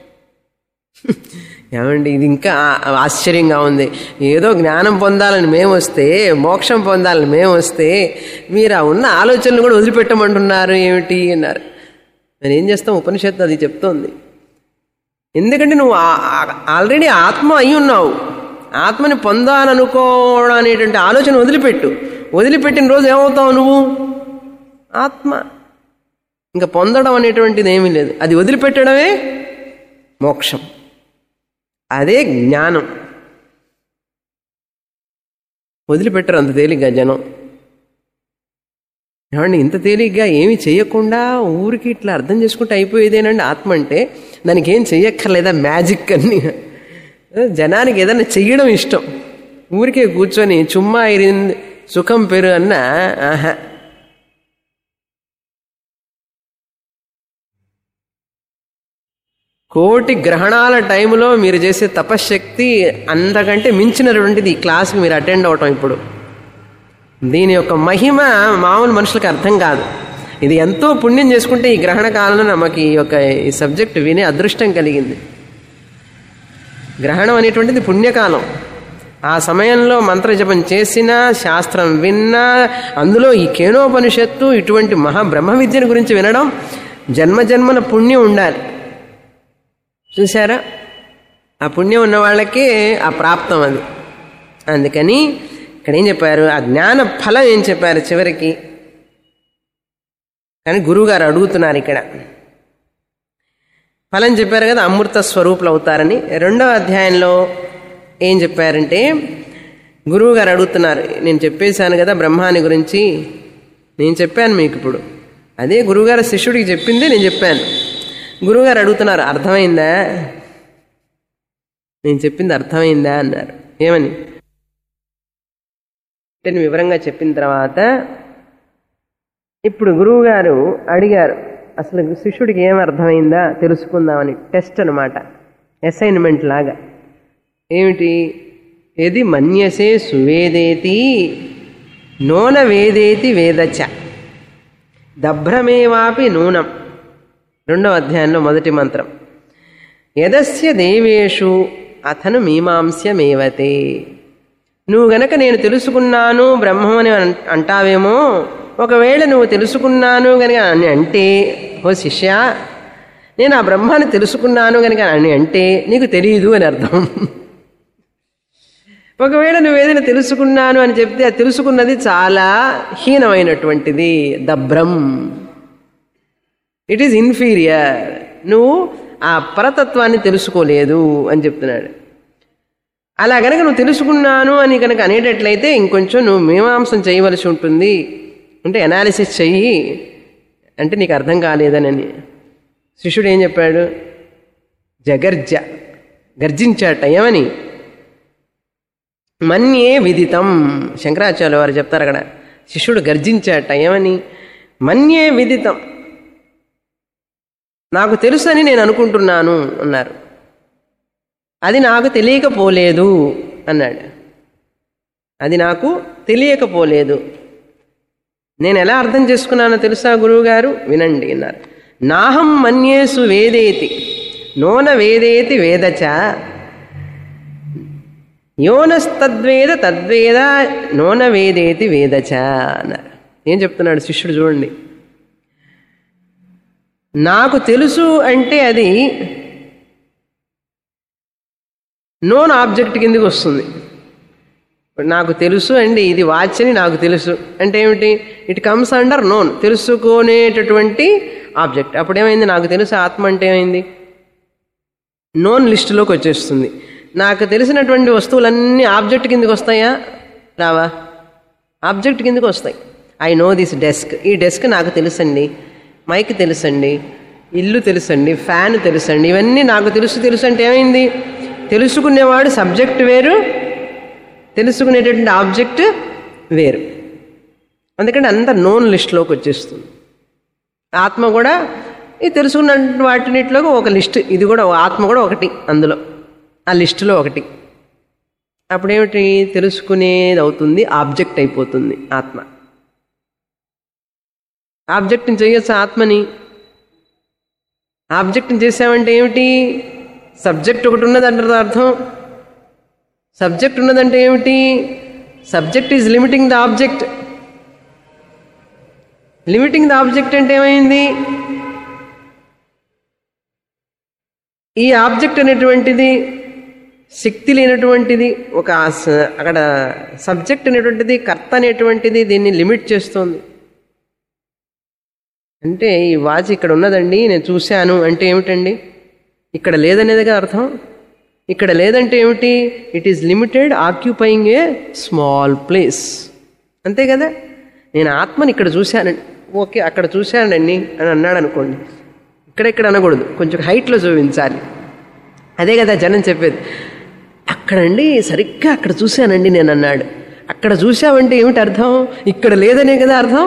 ఏమండి ఇది ఇంకా ఆశ్చర్యంగా ఉంది ఏదో జ్ఞానం పొందాలని మేము వస్తే మోక్షం పొందాలని మేము వస్తే మీరు ఆ ఉన్న ఆలోచనలు కూడా వదిలిపెట్టమంటున్నారు ఏమిటి అన్నారు నేను ఏం చేస్తాం ఉపనిషత్తు అది చెప్తోంది ఎందుకంటే నువ్వు ఆల్రెడీ ఆత్మ అయి ఉన్నావు ఆత్మని పొందాలనుకోవడం అనేటువంటి ఆలోచన వదిలిపెట్టు వదిలిపెట్టిన రోజు ఏమవుతావు నువ్వు ఆత్మ ఇంకా పొందడం అనేటువంటిది ఏమీ లేదు అది వదిలిపెట్టడమే మోక్షం అదే జ్ఞానం వదిలిపెట్టరు అంత తేలిగ్గా జనం ఏమండి ఇంత తేలిగ్గా ఏమి చేయకుండా ఊరికి ఇట్లా అర్థం చేసుకుంటే అయిపోయేదేనండి ఆత్మ అంటే దానికి ఏం చెయ్యక్కర్లేదా మ్యాజిక్ అని జనానికి ఏదైనా చెయ్యడం ఇష్టం ఊరికే కూర్చొని చుమ్మా ఇరింది సుఖం పెరు అన్న ఆహా కోటి గ్రహణాల టైంలో మీరు చేసే తపశ్శక్తి అంతకంటే మించినటువంటిది ఈ క్లాస్కి మీరు అటెండ్ అవటం ఇప్పుడు దీని యొక్క మహిమ మామూలు మనుషులకు అర్థం కాదు ఇది ఎంతో పుణ్యం చేసుకుంటే ఈ గ్రహణ కాలంలో நமకి ఈ యొక్క ఈ సబ్జెక్ట్ వినే అదృష్టం కలిగింది గ్రహణం అనేటువంటిది పుణ్యకాలం ఆ సమయంలో మంత్రజపం చేసినా శాస్త్రం విన్నా అందులో ఈ కేనోపనిషత్తు ఇటువంటి మహా బ్రహ్మ విద్యను గురించి వినడం జన్మ జన్మల పుణ్యం ఉండాలి చూసారా ఆ పుణ్యం ఉన్న వాళ్ళకే ఆ ప్రాప్తం అది అందుకని ఇక్కడ ఏం చెప్పారు ఆ జ్ఞాన ఫలం ఏం చెప్పారు చివరికి కానీ గురువుగారు అడుగుతున్నారు ఇక్కడ ఫలం చెప్పారు కదా అమృత స్వరూపులు అవుతారని రెండవ అధ్యాయంలో ఏం చెప్పారంటే గురువు గారు అడుగుతున్నారు నేను చెప్పేశాను కదా బ్రహ్మాని గురించి నేను చెప్పాను మీకు ఇప్పుడు అదే గురువుగారు శిష్యుడికి చెప్పిందే నేను చెప్పాను గురువుగారు అడుగుతున్నారు అర్థమైందా నేను చెప్పింది అర్థమైందా అన్నారు ఏమని నేను వివరంగా చెప్పిన తర్వాత ఇప్పుడు గురువుగారు అడిగారు అసలు శిష్యుడికి ఏం అర్థమైందా తెలుసుకుందామని టెస్ట్ అనమాట అసైన్మెంట్ లాగా ఏమిటి ఏది మన్యసే సువేదేతి నోన వేదేతి వేదచ దభ్రమేవాపి నూనం రెండవ అధ్యాయంలో మొదటి మంత్రం యదస్య దేవేషు అతను మీమాంస్యమేవతే నువ్వు గనక నేను తెలుసుకున్నాను బ్రహ్మమని అన్- అంటావేమో ఒకవేళ నువ్వు తెలుసుకున్నాను గనక అని అంటే ఓ శిష్య నేను ఆ బ్రహ్మాన్ని తెలుసుకున్నాను గనక అని అంటే నీకు తెలియదు అని అర్థం ఒకవేళ నువ్వు ఏదైనా తెలుసుకున్నాను అని చెప్తే అది తెలుసుకున్నది చాలా హీనమైనటువంటిది దభ్రం ఇట్ ఈజ్ ఇన్ఫీరియర్ నువ్వు ఆ పరతత్వాన్ని తెలుసుకోలేదు అని చెప్తున్నాడు అలా గనక నువ్వు తెలుసుకున్నాను అని కనుక అనేటట్లయితే ఇంకొంచెం నువ్వు మీమాంసం చేయవలసి ఉంటుంది అంటే అనాలిసిస్ చెయ్యి అంటే నీకు అర్థం కాలేదని శిష్యుడు ఏం చెప్పాడు జగర్జ గర్జించాట ఏమని మన్యే విదితం శంకరాచార్య వారు చెప్తారు అక్కడ శిష్యుడు గర్జించాట ఏమని మన్యే విదితం నాకు తెలుసని నేను అనుకుంటున్నాను అన్నారు అది నాకు తెలియకపోలేదు అన్నాడు అది నాకు తెలియకపోలేదు నేను ఎలా అర్థం చేసుకున్నానో తెలుసా గురువుగారు వినండి అన్నారు నాహం మన్యేసు వేదేతి నోన వేదేతి వేదచ యోనస్తద్వేద తద్వేద నోన వేదేతి వేదచ అన్నారు ఏం చెప్తున్నాడు శిష్యుడు చూడండి నాకు తెలుసు అంటే అది నోన్ ఆబ్జెక్ట్ కిందకి వస్తుంది ఇప్పుడు నాకు తెలుసు అండి ఇది వాచ్ అని నాకు తెలుసు అంటే ఏమిటి ఇట్ కమ్స్ అండర్ నోన్ తెలుసుకునేటటువంటి ఆబ్జెక్ట్ అప్పుడు ఏమైంది నాకు తెలుసు ఆత్మ అంటే ఏమైంది నోన్ లిస్టులోకి వచ్చేస్తుంది నాకు తెలిసినటువంటి వస్తువులన్నీ ఆబ్జెక్ట్ కిందకి వస్తాయా రావా ఆబ్జెక్ట్ కిందకి వస్తాయి ఐ నో దిస్ డెస్క్ ఈ డెస్క్ నాకు తెలుసండి మైక్ తెలుసండి ఇల్లు తెలుసండి ఫ్యాన్ తెలుసండి ఇవన్నీ నాకు తెలుసు తెలుసు అంటే ఏమైంది తెలుసుకునేవాడు సబ్జెక్ట్ వేరు తెలుసుకునేటటువంటి ఆబ్జెక్ట్ వేరు అందుకని అంత నోన్ లిస్టులోకి వచ్చేస్తుంది ఆత్మ కూడా ఈ తెలుసుకున్న వాటినిట్లో ఒక లిస్ట్ ఇది కూడా ఆత్మ కూడా ఒకటి అందులో ఆ లిస్టులో ఒకటి అప్పుడేమిటి తెలుసుకునేది అవుతుంది ఆబ్జెక్ట్ అయిపోతుంది ఆత్మ ఆబ్జెక్ట్ని చేయొచ్చు ఆత్మని ఆబ్జెక్ట్ని చేసామంటే ఏమిటి సబ్జెక్ట్ ఒకటి ఉన్నదంటారు అర్థం సబ్జెక్ట్ ఉన్నదంటే ఏమిటి subject is limiting the object limiting the object అంటే ఏమైంది ఈ ఆబ్జెక్ట్ అనేటువంటిది శక్తి లేనటువంటిది ఒక స- అక్కడ సబ్జెక్ట్ అనేటువంటిది కర్త అనేటువంటిది దీన్ని లిమిట్ చేస్తోంది అంటే ఈ వాచ్ ఇక్కడ ఉన్నదండి నేను చూశాను అంటే ఏమిటండి ఇక్కడ లేదనేదిగా అర్థం ఇక్కడ లేదంటే ఏమిటి it is limited occupying a small place అంతే కదా నేను ఆత్మని ఇక్కడ చూశానండి ఓకే అక్కడ చూశానండి అని అన్నాడు అనుకోండి ఇక్కడ ఇక్కడ అనకూడదు కొంచెం హైట్లో చూపించాలి అదే కదా జనం చెప్పేది అక్కడండి సరిగ్గా అక్కడ చూశానండి నేను అన్నాడు అక్కడ చూశావంటే ఏమిటి అర్థం ఇక్కడ లేదనే కదా అర్థం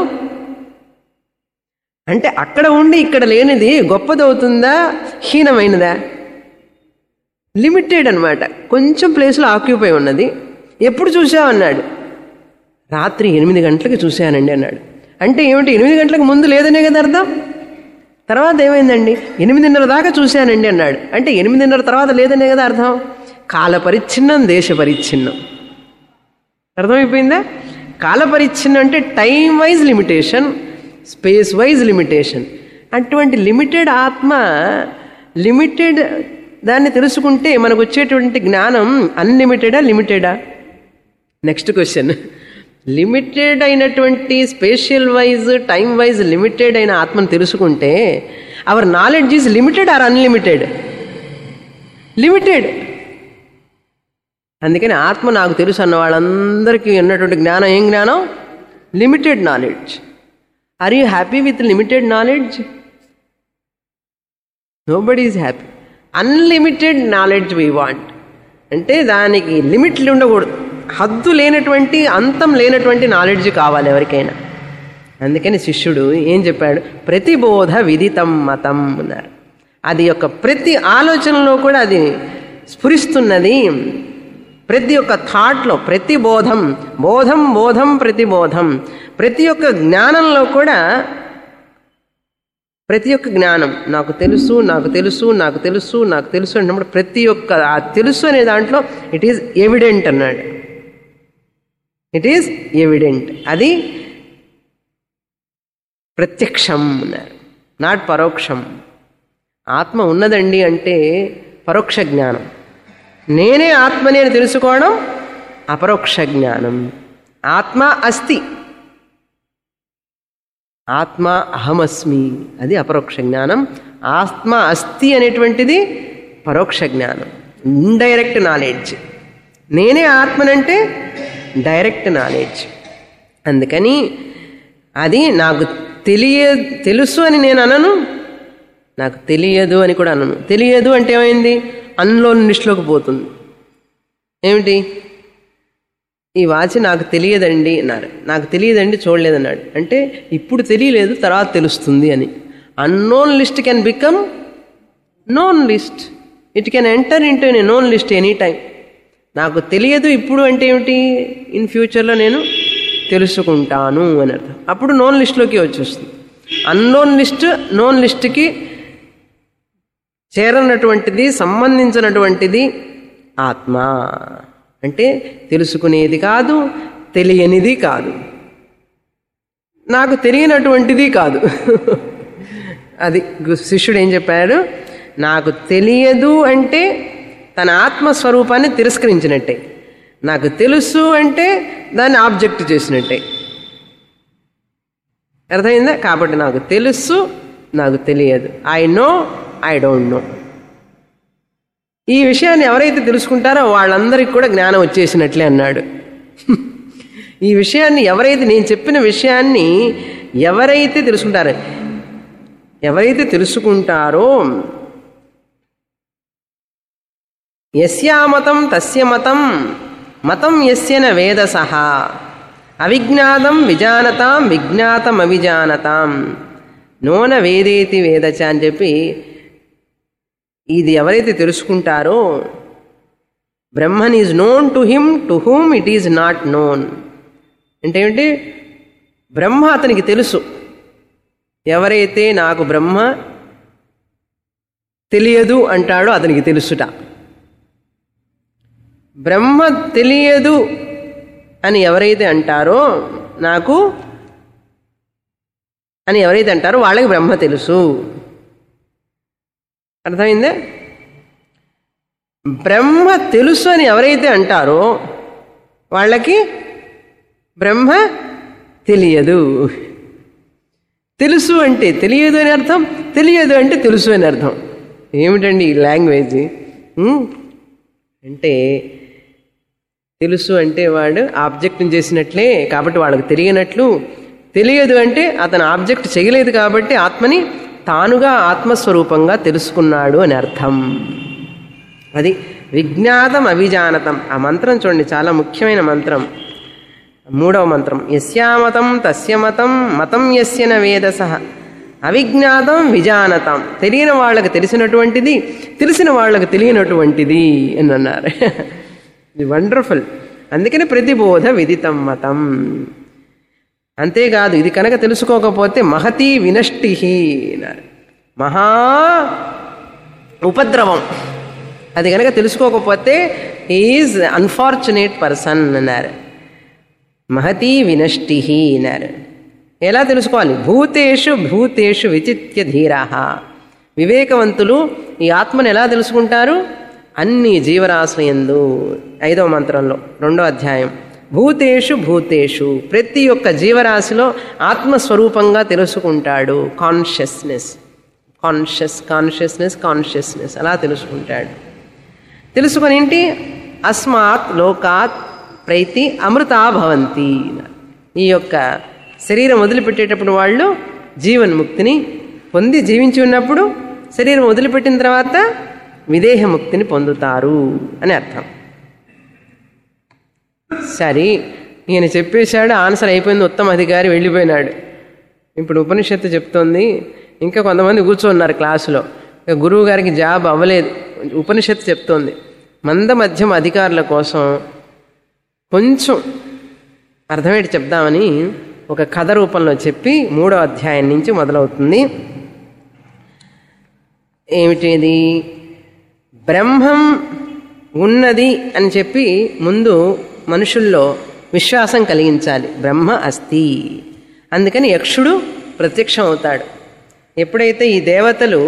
అంటే అక్కడ ఉండి ఇక్కడ లేనిది గొప్పదవుతుందా హీనమైనదా లిమిటెడ్ అనమాట కొంచెం ప్లేస్లో ఆక్యుపై ఉన్నది ఎప్పుడు చూసావన్నాడు రాత్రి ఎనిమిది గంటలకు చూశానండి అన్నాడు అంటే ఏమిటి ఎనిమిది గంటలకు ముందు లేదనే కదా అర్థం తర్వాత ఏమైందండి ఎనిమిదిన్నర దాకా చూశానండి అన్నాడు అంటే ఎనిమిదిన్నర తర్వాత లేదనే కదా అర్థం కాల పరిచ్ఛిన్నం దేశ పరిచ్ఛిన్నం అర్థమైపోయిందా కాల పరిచ్ఛిన్నం అంటే time wise limitation space wise limitation అటువంటి లిమిటెడ్ ఆత్మ లిమిటెడ్ దాన్ని తెలుసుకుంటే మనకు వచ్చేటువంటి జ్ఞానం అన్లిమిటెడా లిమిటెడా నెక్స్ట్ క్వశ్చన్ లిమిటెడ్ అయినటువంటి spatial wise time wise limited అయిన ఆత్మను తెలుసుకుంటే our knowledge is limited or unlimited limited అందుకని ఆత్మ నాకు తెలుసు అన్న వాళ్ళందరికీ ఉన్నటువంటి జ్ఞానం ఏం జ్ఞానం limited knowledge are you happy with limited knowledge nobody is happy unlimited knowledge we want అంటే దానికి లిమిట్లు ఉండకూడదు హద్దు లేనటువంటి అంతం లేనటువంటి నాలెడ్జ్ కావాలి ఎవరికైనా అందుకని శిష్యుడు ఏం చెప్పాడు ప్రతిబోధ విదితం మతం అన్నారు అది యొక్క ప్రతి ఆలోచనలో కూడా అది స్ఫురిస్తున్నది ప్రతి ఒక్క థాట్లో ప్రతి బోధం బోధం బోధం ప్రతిబోధం ప్రతి ఒక్క జ్ఞానంలో కూడా ప్రతి ఒక్క జ్ఞానం నాకు తెలుసు నాకు తెలుసు నాకు తెలుసు నాకు తెలుసు అన్నప్పుడు ప్రతి ఒక్క ఆ తెలుసు అనే దాంట్లో ఇట్ ఈజ్ ఎవిడెంట్ అన్నాడు ఇట్ ఈజ్ ఎవిడెంట్ అది ప్రత్యక్షం అన్నారు నాట్ పరోక్షం ఆత్మ ఉన్నదండి అంటే పరోక్ష జ్ఞానం నేనే ఆత్మని అని తెలుసుకోవడం అపరోక్ష జ్ఞానం ఆత్మ అస్తి ఆత్మ అహమస్మి అది అపరోక్ష జ్ఞానం ఆత్మ అస్తి అనేటువంటిది పరోక్ష జ్ఞానం ఇండైరెక్ట్ నాలెడ్జ్ నేనే ఆత్మనంటే డైరెక్ట్ నాలెడ్జ్ అందుకని అది నాకు తెలియ తెలుసు అని నేను అనను నాకు తెలియదు అని కూడా అనను తెలియదు అంటే ఏమైంది అన్లోని లిస్టులోకి పోతుంది ఏమిటి ఈ వాచ్ నాకు తెలియదండి అన్నారు నాకు తెలియదండి చూడలేదన్నాడు అంటే ఇప్పుడు తెలియలేదు తర్వాత తెలుస్తుంది అని unknown list can become known list it can enter into a known list any time నాకు తెలియదు ఇప్పుడు అంటే ఏమిటి ఇన్ ఫ్యూచర్లో నేను తెలుసుకుంటాను అని అర్థం అప్పుడు నోన్ లిస్ట్లోకి వచ్చేస్తుంది అన్నోన్ లిస్ట్ నోన్ లిస్ట్కి చేరనటువంటిది సంబంధించినటువంటిది ఆత్మ అంటే తెలుసుకునేది కాదు తెలియనిది కాదు నాకు తెలియనటువంటిది కాదు అది శిష్యుడు ఏం చెప్పాడు నాకు తెలియదు అంటే తన ఆత్మస్వరూపాన్ని తిరస్కరించినట్టే నాకు తెలుసు అంటే దాన్ని ఆబ్జెక్ట్ చేసినట్టే అర్థమైందా కాబట్టి నాకు తెలుసు నాకు తెలియదు I know I don't know ఈ విషయాన్ని ఎవరైతే తెలుసుకుంటారో వాళ్ళందరికీ కూడా జ్ఞానం వచ్చేసినట్లే అన్నాడు ఈ విషయాన్ని ఎవరైతే నేను చెప్పిన విషయాన్ని ఎవరైతే తెలుసుకుంటారో ఎవరైతే తెలుసుకుంటారో యస్యామతం తస్య మతం మతం యస్యన వేదస అవిజ్ఞాతం విజానతాం విజ్ఞాతం అవిజానతాం నోన వేదేతి వేదచ అని చెప్పి ఇది ఎవరైతే తెలుసుకుంటారో Brahman is known to him to whom it is not known అంటే ఏంటి బ్రహ్మ అతనికి తెలుసు ఎవరైతే నాకు బ్రహ్మ తెలియదు అంటాడో అతనికి తెలుసుట బ్రహ్మ తెలియదు అని ఎవరైతే అంటారో నాకు అని ఎవరైతే అంటారో వాళ్ళకి బ్రహ్మ తెలుసు అర్థమైందే బ్రహ్మ తెలుసు అని ఎవరైతే అంటారో వాళ్ళకి బ్రహ్మ తెలియదు తెలుసు అంటే తెలియదు అని అర్థం తెలియదు అంటే తెలుసు అని అర్థం ఏమిటండి ఈ లాంగ్వేజ్ ఉమ్? అంటే తెలుసు అంటే వాడు ఆబ్జెక్ట్ని చేసినట్లే కాబట్టి వాళ్ళకి తెలియనట్లు తెలియదు అంటే అతను ఆబ్జెక్ట్ చేయలేదు కాబట్టి ఆత్మని తానుగా ఆత్మస్వరూపంగా తెలుసుకున్నాడు అని అర్థం అది విజ్ఞాతం అవిజానతం ఆ మంత్రం చూడండి చాలా ముఖ్యమైన మంత్రం మూడవ మంత్రం యస్యామతం తస్య మతం మతం యస్యన వేదస అవిజ్ఞాతం విజానతం తెలియని వాళ్ళకి తెలిసినటువంటిది తెలిసిన వాళ్ళకి తెలియనటువంటిది అని అన్నారు ఇది వండర్ఫుల్ అందుకని ప్రతిబోధ విదితం మతం అంతేకాదు ఇది కనుక తెలుసుకోకపోతే మహతి వినష్టి అన్నారు మహా ఉపద్రవం అది కనుక తెలుసుకోకపోతే ఈజ్ అన్ఫార్చునేట్ పర్సన్ అన్నారు మహతి వినష్టి అన్నారు ఎలా తెలుసుకోవాలి భూతేషు భూతేషు విచిత్య ధీరా వివేకవంతులు ఈ ఆత్మను ఎలా తెలుసుకుంటారు అన్ని జీవరాశయందు ఐదవ మంత్రంలో రెండో అధ్యాయం భూతేషు భూతేషు ప్రతి ఒక్క జీవరాశిలో ఆత్మస్వరూపంగా తెలుసుకుంటాడు కాన్షియస్నెస్ కాన్షియస్ కాన్షియస్నెస్ కాన్షియస్నెస్ అలా తెలుసుకుంటాడు తెలుసుకొని ఏంటి అస్మాత్ లోకాత్ ప్రైతి అమృతా భవంతి ఈ యొక్క శరీరం వదిలిపెట్టేటప్పుడు వాళ్ళు జీవన్ముక్తిని పొంది జీవించి ఉన్నప్పుడు శరీరం వదిలిపెట్టిన తర్వాత విదేహముక్తిని పొందుతారు అని అర్థం సరే ఈయన చెప్పేశాడు ఆన్సర్ అయిపోయింది ఉత్తమ అధికారి వెళ్ళిపోయినాడు ఇప్పుడు ఉపనిషత్తు చెప్తోంది ఇంకా కొంతమంది కూర్చోన్నారు క్లాసులో ఇక గురువు గారికి జాబ్ అవ్వలేదు ఉపనిషత్తు చెప్తోంది మంద మధ్యం అధికారుల కోసం కొంచెం అర్థమేటి చెప్దామని ఒక కథ రూపంలో చెప్పి మూడో అధ్యాయం నుంచి మొదలవుతుంది ఏమిటిది బ్రహ్మం ఉన్నది అని చెప్పి ముందు మనుషుల్లో విశ్వాసం కలిగించాలి బ్రహ్మ అస్తి అందుకని యక్షుడు ప్రత్యక్షం అవుతాడు ఎప్పుడైతే ఈ దేవతలు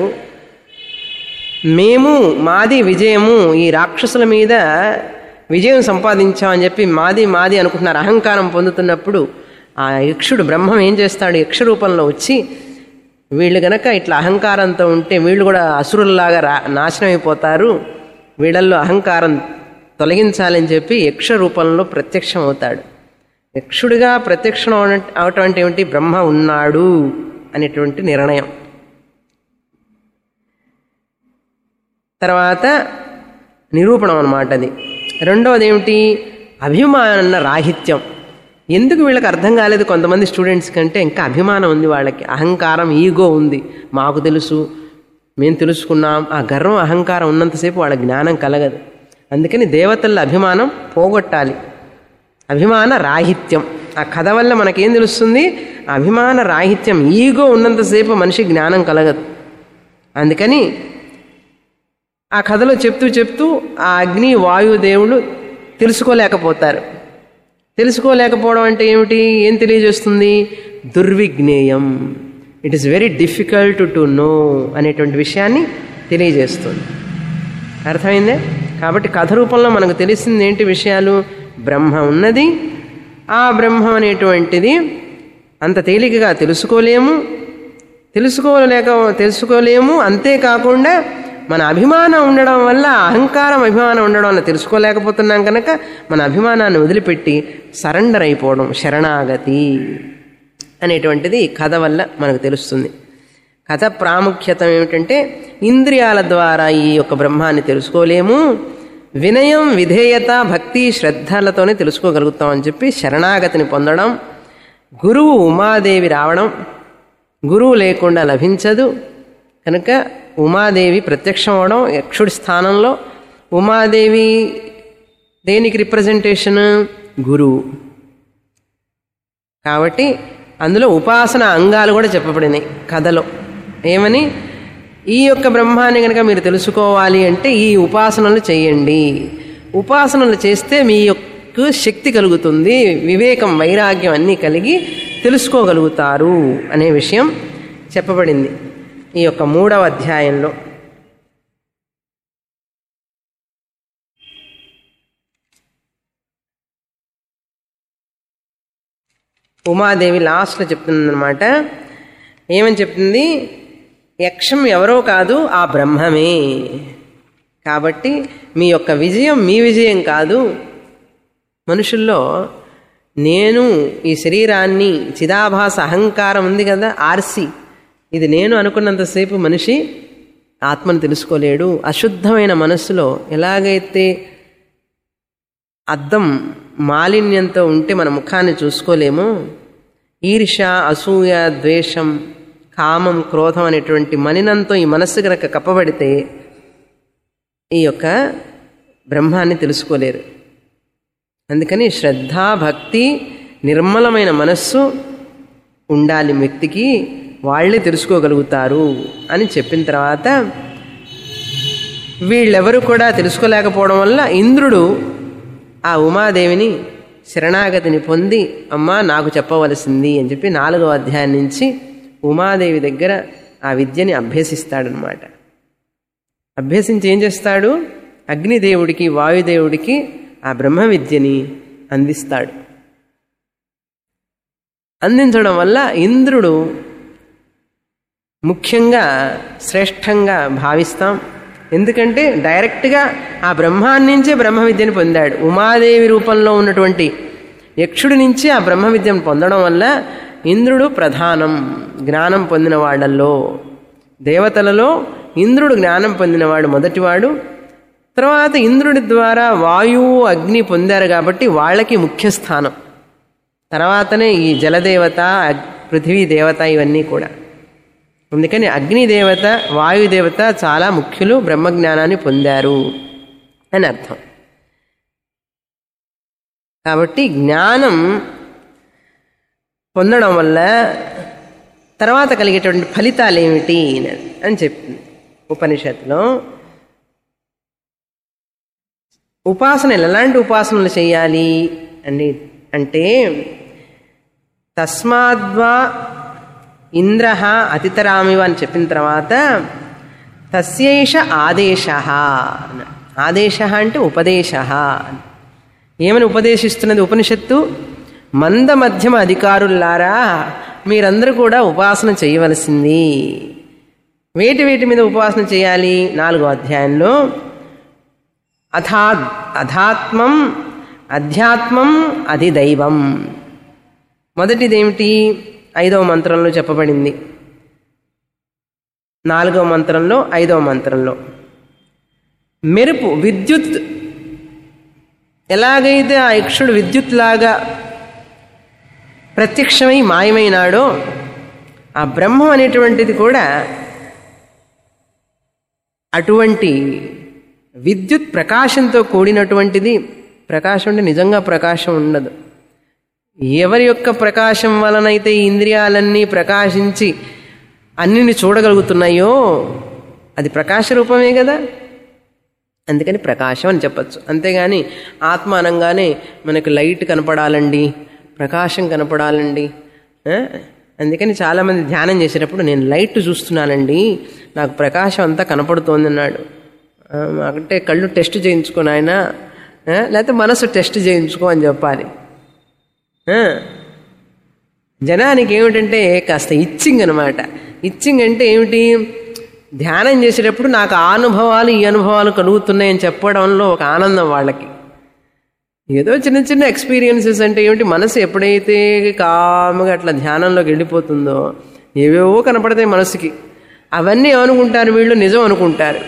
మేము మాది విజయము ఈ రాక్షసుల మీద విజయం సంపాదించామని చెప్పి మాది మాది అనుకుంటున్నారు అహంకారం పొందుతున్నప్పుడు ఆ యక్షుడు బ్రహ్మం ఏం చేస్తాడు యక్ష రూపంలో వచ్చి వీళ్ళు గనక ఇట్లా అహంకారంతో ఉంటే వీళ్ళు కూడా అసురుల్లాగా రా నాశనం అయిపోతారు వీళ్ళల్లో అహంకారం తొలగించాలని చెప్పి యక్ష రూపంలో ప్రత్యక్షం అవుతాడు యక్షుడిగా ప్రత్యక్షం అవన- అవటం అంటే ఏమిటి బ్రహ్మ ఉన్నాడు అనేటువంటి నిర్ణయం తర్వాత నిరూపణం అన్నమాట అది రెండవది ఏమిటి అభిమాన రాహిత్యం ఎందుకు వీళ్ళకి అర్థం కాలేదు కొంతమంది స్టూడెంట్స్ కంటే ఇంకా అభిమానం ఉంది వాళ్ళకి అహంకారం ఈగో ఉంది మాకు తెలుసు మేము తెలుసుకున్నాం ఆ గర్వం అహంకారం ఉన్నంతసేపు వాళ్ళ జ్ఞానం కలగదు అందుకని దేవతల అభిమానం పోగొట్టాలి అభిమాన రాహిత్యం ఆ కథ వల్ల మనకేం తెలుస్తుంది అభిమాన రాహిత్యం ఈగో ఉన్నంతసేపు మనిషి జ్ఞానం కలగదు అందుకని ఆ కథలో చెప్తూ చెప్తూ ఆ అగ్ని వాయుదేవుడు తెలుసుకోలేకపోతారు తెలుసుకోలేకపోవడం అంటే ఏమిటి ఏం తెలియజేస్తుంది దుర్విజ్ఞేయం it is very difficult to know అనేటువంటి విషయాన్ని తెలియజేస్తుంది అర్థమైందే కాబట్టి కథ రూపంలో మనకు తెలిసింది ఏంటి విషయాలు బ్రహ్మ ఉన్నది ఆ బ్రహ్మం అనేటువంటిది అంత తేలికగా తెలుసుకోలేము తెలుసుకోలేక తెలుసుకోలేము అంతేకాకుండా మన అభిమానం ఉండడం వల్ల అహంకారం అభిమానం ఉండడం వల్ల తెలుసుకోలేకపోతున్నాం కనుక మన అభిమానాన్ని వదిలిపెట్టి సరెండర్ అయిపోవడం శరణాగతి అనేటువంటిది ఈ కథ వల్ల మనకు తెలుస్తుంది కథ ప్రాముఖ్యత ఏమిటంటే ఇంద్రియాల ద్వారా ఈ యొక్క బ్రహ్మాన్ని తెలుసుకోలేము వినయం విధేయత భక్తి శ్రద్ధలతోనే తెలుసుకోగలుగుతాం అని చెప్పి శరణాగతిని పొందడం గురువు ఉమాదేవి రావడం గురువు లేకుండా లభించదు కనుక ఉమాదేవి ప్రత్యక్షం అవడం యక్షుడి స్థానంలో ఉమాదేవి దేనికి రిప్రజెంటేషన్ గురువు కాబట్టి అందులో ఉపాసన అంగాలు కూడా చెప్పబడినాయి కథలో ఏమని ఈ యొక్క బ్రహ్మాన్ని కనుక మీరు తెలుసుకోవాలి అంటే ఈ ఉపాసనలు చేయండి ఉపాసనలు చేస్తే మీ యొక్క శక్తి కలుగుతుంది వివేకం వైరాగ్యం అన్నీ కలిగి తెలుసుకోగలుగుతారు అనే విషయం చెప్పబడింది ఈ యొక్క మూడవ అధ్యాయంలో ఉమాదేవి లాస్ట్లో చెప్తుందన్నమాట ఏమని చెప్తుంది యక్షం ఎవరో కాదు ఆ బ్రహ్మమే కాబట్టి మీ యొక్క విజయం మీ విజయం కాదు మనుషుల్లో నేను ఈ శరీరాన్ని చిదాభాస అహంకారం ఉంది కదా ఆర్సి ఇది నేను అనుకున్నంతసేపు మనిషి ఆత్మను తెలుసుకోలేడు అశుద్ధమైన మనస్సులో ఎలాగైతే అద్దం మాలిన్యంతో ఉంటే మన ముఖాన్ని చూసుకోలేము ఈర్ష అసూయ ద్వేషం కామం క్రోధం అనేటువంటి మలినంతో ఈ మనస్సు గనక కప్పబడితే ఈ యొక్క బ్రహ్మాన్ని తెలుసుకోలేరు అందుకని శ్రద్ధ భక్తి నిర్మలమైన మనస్సు ఉండాలి వ్యక్తికి వాళ్ళే తెలుసుకోగలుగుతారు అని చెప్పిన తర్వాత వీళ్ళెవరు కూడా తెలుసుకోలేకపోవడం వల్ల ఇంద్రుడు ఆ ఉమాదేవిని శరణాగతిని పొంది అమ్మా నాకు చెప్పవలసింది అని చెప్పి నాలుగవ అధ్యాయం నుంచి ఉమాదేవి దగ్గర ఆ విద్యని అభ్యసిస్తాడనమాట అభ్యసించి ఏం చేస్తాడు అగ్నిదేవుడికి వాయుదేవుడికి ఆ బ్రహ్మ విద్యని అందిస్తాడు అందించడం వల్ల ఇంద్రుడు ముఖ్యంగా శ్రేష్టంగా భావిస్తాం ఎందుకంటే డైరెక్ట్గా ఆ బ్రహ్మాన్ని నుంచే బ్రహ్మ విద్యను పొందాడు ఉమాదేవి రూపంలో ఉన్నటువంటి యక్షుడి నుంచి ఆ బ్రహ్మ విద్యను పొందడం వల్ల ఇంద్రుడు ప్రధానం జ్ఞానం పొందిన వాళ్ళల్లో దేవతలలో ఇంద్రుడు జ్ఞానం పొందినవాడు మొదటివాడు తర్వాత ఇంద్రుడి ద్వారా వాయువు అగ్ని పొందారు కాబట్టి వాళ్ళకి ముఖ్య స్థానం తర్వాతనే ఈ జలదేవత అగ్- పృథివీ దేవత ఇవన్నీ కూడా అందుకని అగ్నిదేవత వాయుదేవత చాలా ముఖ్యులు బ్రహ్మజ్ఞానాన్ని పొందారు అని అర్థం కాబట్టి జ్ఞానం పొందడం వల్ల తర్వాత కలిగేటువంటి ఫలితాలు ఏమిటి అని చెప్తుంది ఉపనిషత్తులో ఉపాసనలు ఎలాంటి ఉపాసనలు చేయాలి అని అంటే తస్మాద్వా ఇంద్ర అతితరామివ అని చెప్పిన తర్వాత తస్యైష ఆదేశ ఆదేశ అంటే ఉపదేశ ఏమని ఉపదేశిస్తున్నది ఉపనిషత్తు మంద మధ్యమ అధికారులారా మీరందరూ కూడా ఉపాసన చేయవలసింది వేటి వేటి మీద ఉపాసన చేయాలి నాలుగో అధ్యాయంలో అథా అధాత్మం అధ్యాత్మం అధిదైవం మొదటిదేమిటి ఐదవ మంత్రంలో చెప్పబడింది నాలుగవ మంత్రంలో ఐదవ మంత్రంలో మెరుపు విద్యుత్ ఎలాగైతే ఆ యక్షుడు విద్యుత్ లాగా ప్రత్యక్షమై మాయమైనాడో ఆ బ్రహ్మం అనేటువంటిది కూడా అటువంటి విద్యుత్ ప్రకాశంతో కూడినటువంటిది ప్రకాశం అంటే నిజంగా ప్రకాశం ఉండదు ఎవరి యొక్క ప్రకాశం వలనైతే ఈ ఇంద్రియాలన్నీ ప్రకాశించి అన్నిని చూడగలుగుతున్నాయో అది ప్రకాశ రూపమే కదా అందుకని ప్రకాశం అని చెప్పచ్చు అంతేగాని ఆత్మ అనగానే మనకు లైట్ కనపడాలండి ప్రకాశం కనపడాలండి ఆ? అందుకని చాలామంది ధ్యానం చేసేటప్పుడు నేను లైట్ చూస్తున్నానండి నాకు ప్రకాశం అంతా కనపడుతోంది అన్నాడు ఆ, అంటే కళ్ళు టెస్ట్ చేయించుకో నాయన ఆ? లేకపోతే మనసు టెస్ట్ చేయించుకో అని చెప్పాలి ఆ. జనానికి ఏమిటంటే కాస్త ఇచ్చింగ్ అనమాట ఇచ్చింగ్ అంటే ఏమిటి ధ్యానం చేసేటప్పుడు నాకు ఆ అనుభవాలు ఈ అనుభవాలు కలుగుతున్నాయని చెప్పడంలో ఒక ఆనందం వాళ్ళకి ఏదో చిన్న చిన్న ఎక్స్పీరియన్సెస్ అంటే ఏమిటి మనసు ఎప్పుడైతే కాముగా అట్లా ధ్యానంలోకి వెళ్ళిపోతుందో ఏవేవో కనపడతాయి మనసుకి అవన్నీ ఏమనుకుంటారు వీళ్ళు నిజం అనుకుంటారు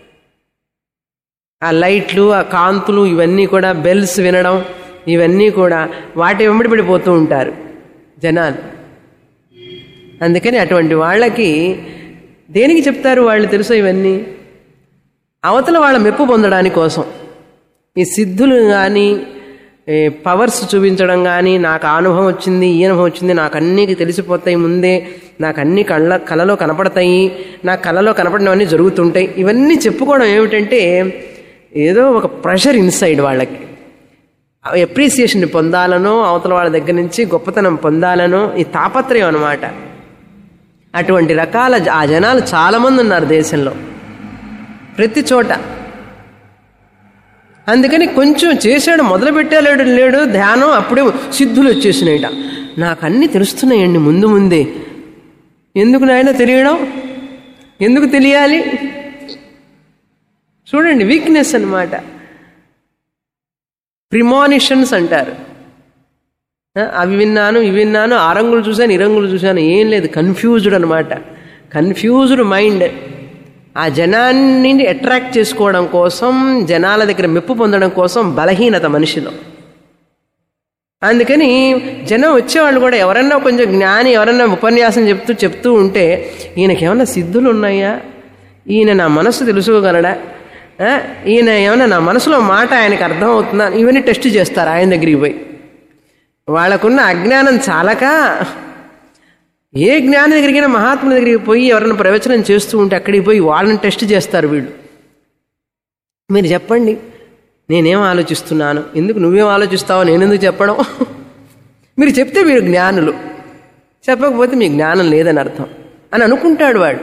ఆ లైట్లు ఆ కాంతులు ఇవన్నీ కూడా బెల్స్ వినడం ఇవన్నీ కూడా వాటి వెంబడి పడిపోతూ ఉంటారు జనాలు అందుకని అటువంటి వాళ్ళకి దేనికి చెప్తారు వాళ్ళు తెలుసో ఇవన్నీ అవతల వాళ్ళ మెప్పు పొందడానికి కోసం ఈ సిద్ధులు కానీ పవర్స్ చూపించడం కానీ నాకు ఆ అనుభవం వచ్చింది ఈ అనుభవం వచ్చింది నాకు అన్నీ తెలిసిపోతాయి ముందే నాకు అన్ని కళ్ళ కళలో కనపడతాయి నా కళలో కనపడినవన్నీ జరుగుతుంటాయి ఇవన్నీ చెప్పుకోవడం ఏమిటంటే ఏదో ఒక ప్రెషర్ ఇన్సైడ్ వాళ్ళకి ఎప్రిసియేషన్ పొందాలనో అవతల వాళ్ళ దగ్గర నుంచి గొప్పతనం పొందాలనో ఈ తాపత్రయం అనమాట అటువంటి రకాల జ- ఆ జనాలు చాలామంది ఉన్నారు దేశంలో ప్రతి చోట అందుకని కొంచెం చేసాడు మొదలు పెట్టాలేడు లేడు ధ్యానం అప్పుడే సిద్ధులు వచ్చేసినాయిట నాకు అన్నీ తెలుస్తున్నాయండి ముందు ముందే ఎందుకు నాయన తెలియడం ఎందుకు తెలియాలి చూడండి వీక్నెస్ అన్నమాట ప్రిమానిషన్స్ అంటారు ఆ, అవి విన్నాను ఇవి విన్నాను ఆ రంగులు చూశాను ఈ రంగులు చూశాను ఏం లేదు కన్ఫ్యూజ్డ్ అనమాట కన్ఫ్యూజ్డ్ మైండ్ ఆ జనాన్ని అట్రాక్ట్ చేసుకోవడం కోసం జనాల దగ్గర మెప్పు పొందడం కోసం బలహీనత మనిషిలో అందుకని జనం వచ్చేవాళ్ళు కూడా ఎవరన్నా కొంచెం జ్ఞాని ఎవరన్నా ఉపన్యాసం చెప్తూ చెప్తూ ఉంటే ఈయనకి ఏమన్నా సిద్ధులు ఉన్నాయా ఈయన నా మనసు తెలుసుకోగలడా ఆ, ఈయన ఏమన్నా నా మనసులో మాట ఆయనకు అర్థమవుతుందా ఇవన్నీ టెస్ట్ చేస్తారు ఆయన దగ్గరికి పోయి వాళ్ళకున్న అజ్ఞానం చాలక ఏ జ్ఞాని దగ్గరికైనా మహాత్ముల దగ్గరికి పోయి ఎవరైనా ప్రవచనం చేస్తూ ఉంటే అక్కడికి పోయి వాళ్ళని టెస్ట్ చేస్తారు వీళ్ళు మీరు చెప్పండి నేనేం ఆలోచిస్తున్నాను ఎందుకు నువ్వేం ఆలోచిస్తావో నేనెందుకు చెప్పడం మీరు చెప్తే మీరు జ్ఞానులు చెప్పకపోతే మీ జ్ఞానం లేదని అర్థం అని అనుకుంటాడు వాడు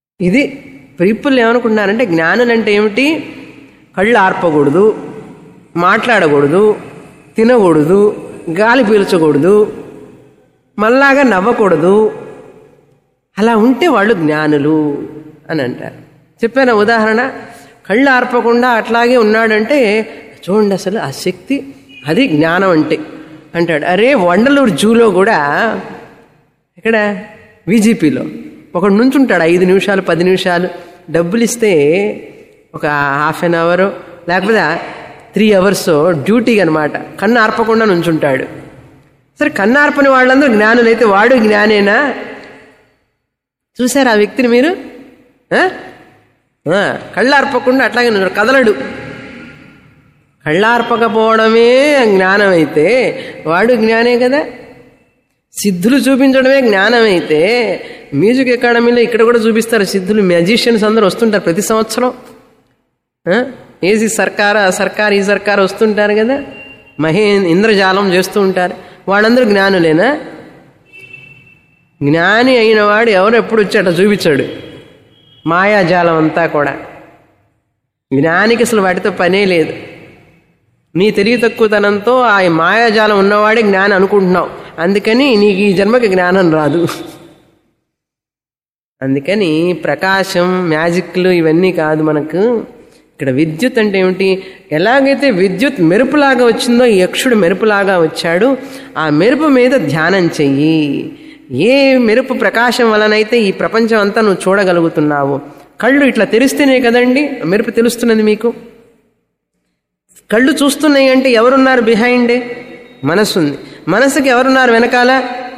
ఇది పీపుల్ ఏమనుకుంటున్నారంటే జ్ఞానులు అంటే ఏమిటి కళ్ళు ఆర్పకూడదు మాట్లాడకూడదు తినకూడదు గాలి పీల్చకూడదు మళ్ళాగా నవ్వకూడదు అలా ఉంటే వాళ్ళు జ్ఞానులు అని అంటారు చెప్పాను ఉదాహరణ కళ్ళు ఆర్పకుండా అట్లాగే ఉన్నాడంటే చూడండి అసలు ఆ శక్తి అది జ్ఞానం అంటే అంటాడు అరే వండలూరు జూలో కూడా ఇక్కడ విజిపిలో ఒకడు నుంచుంటాడు ఐదు నిమిషాలు పది నిమిషాలు డబ్బులు ఇస్తే ఒక హాఫ్ అన్ అవర్ లేకపోతే త్రీ అవర్స్ డ్యూటీ అనమాట కన్ను ఆర్పకుండా నుంచుంటాడు సరే కన్ను ఆర్పని వాళ్ళందరూ జ్ఞానులైతే వాడు జ్ఞానేనా చూసారా ఆ వ్యక్తిని మీరు ఆ? ఆ, కళ్ళార్పకుండా అట్లాగే ఉన్నాడు, కదలడు కళ్ళార్పకపోవడమే జ్ఞానం అయితే వాడు జ్ఞానే కదా సిద్ధులు చూపించడమే జ్ఞానం అయితే మ్యూజిక్ అకాడమీలో ఇక్కడ కూడా చూపిస్తారు సిద్ధులు మ్యాజిషియన్స్ అందరూ వస్తుంటారు ప్రతి సంవత్సరం ఆ? ఏది సర్కార్ ఆ సర్కార్ ఈ సర్కార్ వస్తుంటారు కదా మహే ఇంద్రజాలం చేస్తూ ఉంటారు వాళ్ళందరూ జ్ఞానులేనా జ్ఞాని అయిన వాడు ఎవరు ఎప్పుడు వచ్చాట చూపించాడు మాయాజాలం అంతా కూడా జ్ఞానికి అసలు వాటితో పనే లేదు నీ తెలివి తక్కువతనంతో ఆ మాయాజాలం ఉన్నవాడే జ్ఞానం అనుకుంటున్నావు అందుకని నీకు ఈ జన్మకి జ్ఞానం రాదు అందుకని ప్రకాశం మ్యాజిక్లు ఇవన్నీ కాదు మనకు ఇక్కడ విద్యుత్ అంటే ఏమిటి ఎలాగైతే విద్యుత్ మెరుపులాగా వచ్చిందో ఈ యక్షుడు మెరుపులాగా వచ్చాడు ఆ మెరుపు మీద ధ్యానం చెయ్యి ఏ మెరుపు ప్రకాశం వలనైతే ఈ ప్రపంచం అంతా నువ్వు చూడగలుగుతున్నావు కళ్ళు ఇట్లా తెరిస్తేనే కదండి మెరుపు తెలుస్తున్నది మీకు కళ్ళు చూస్తున్నాయి అంటే ఎవరున్నారు బిహైండ్ మనసు ఉంది మనసుకి ఎవరున్నారు వెనకాల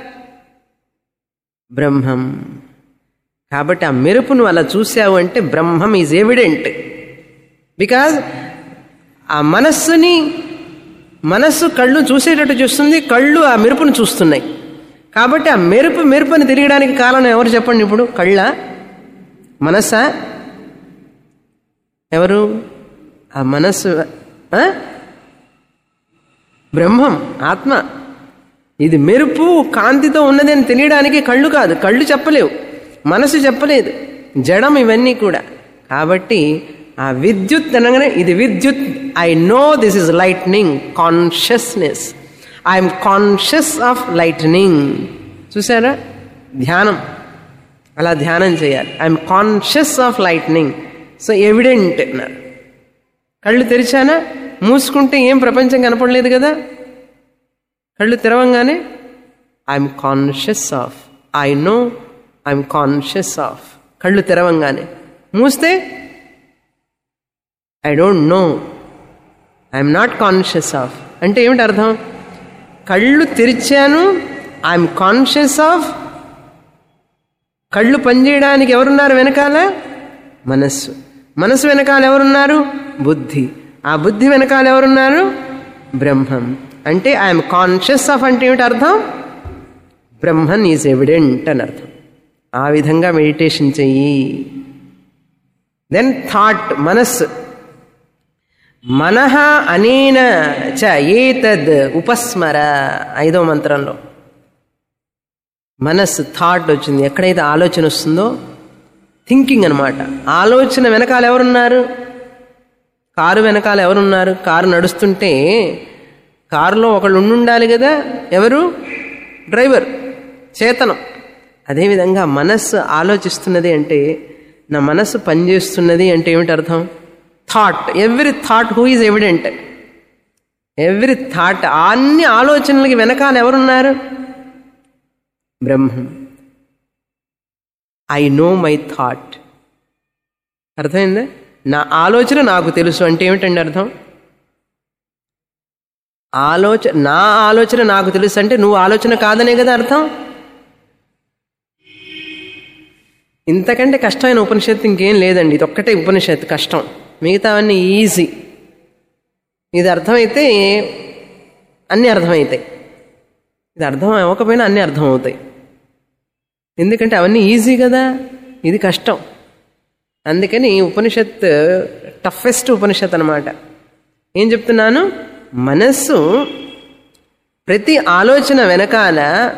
బ్రహ్మం కాబట్టి ఆ మెరుపును అలా చూసావు అంటే బ్రహ్మం ఈజ్ ఎవిడెంట్ బికాజ్ ఆ మనస్సుని మనస్సు కళ్ళు చూసేటట్టు చూస్తుంది కళ్ళు ఆ మెరుపును చూస్తున్నాయి కాబట్టి ఆ మెరుపు మెరుపు అని తెలియడానికి కారణం ఎవరు చెప్పండి ఇప్పుడు కళ్ళ మనస్సా ఎవరు ఆ మనస్సు ఆ? బ్రహ్మం ఆత్మ ఇది మెరుపు కాంతితో ఉన్నది అని తెలియడానికి కళ్ళు కాదు కళ్ళు చెప్పలేవు మనసు చెప్పలేదు జడం ఇవన్నీ కూడా కాబట్టి ఆ విద్యుత్ అనగానే ఇది విద్యుత్ I know this is lightning consciousness I'm conscious of lightning చూసారా ధ్యానం అలా ధ్యానం చేయాలి I'm conscious of lightning so evident అన్నారు కళ్ళు తెరిచానా మూసుకుంటే ఏం ప్రపంచం కనపడలేదు కదా కళ్ళు తెరవంగానే I'm conscious of I know I'm conscious of కళ్ళు తెరవంగానే మూస్తే I don't know I'm not conscious of అంటే ఏమిటి అర్థం కళ్ళు తెరిచాను ఐఎమ్ కాన్షియస్ ఆఫ్ కళ్ళు పనిచేయడానికి ఎవరున్నారు వెనకాల మనస్సు మనసు వెనకాల ఎవరున్నారు బుద్ధి ఆ బుద్ధి వెనకాల ఎవరున్నారు బ్రహ్మం అంటే ఐఎమ్ కాన్షియస్ ఆఫ్ అంటే ఏమిటి అర్థం బ్రహ్మన్ ఈజ్ ఎవిడెంట్ అని అర్థం ఆ విధంగా మెడిటేషన్ చెయ్యి దెన్ థాట్ మనస్సు మనహ అనేన చ ఏతద్ ఉపస్మర ఐదో మంత్రంలో మనస్సు థాట్ వచ్చింది ఎక్కడైతే ఆలోచన వస్తుందో థింకింగ్ అనమాట ఆలోచన వెనకాల ఎవరున్నారు కారు వెనకాల ఎవరున్నారు కారు నడుస్తుంటే కారులో ఒకళ్ళు ఉండాలి కదా ఎవరు డ్రైవర్ చేతనం అదేవిధంగా మనస్సు ఆలోచిస్తున్నది అంటే నా మనస్సు పనిచేస్తున్నది అంటే ఏమిటి అర్థం thought every thought who is evident every thought అన్ని ఆలోచనలకి వెనకాల ఎవరున్నారు Brahmam I know my thought అర్థమైందా నా ఆలోచన నాకు తెలుసు అంటే ఏమిటండి అర్థం ఆలోచన నా ఆలోచన నాకు తెలుసు అంటే నువ్వు ఆలోచన కాదనే కదా అర్థం ఇంతకంటే కష్టమైన ఉపనిషత్తు ఇంకేం లేదండి ఇది ఒక్కటే ఉపనిషత్తు కష్టం మిగతావన్నీ ఈజీ ఇది అర్థమైతే అన్నీ అర్థమవుతాయి ఇది అర్థం అవ్వకపోయినా అన్నీ అర్థమవుతాయి ఎందుకంటే అవన్నీ ఈజీ కదా ఇది కష్టం అందుకని ఉపనిషత్ టఫెస్ట్ ఉపనిషత్ అనమాట ఏం చెప్తున్నాను మనస్సు ప్రతి ఆలోచన వెనకాల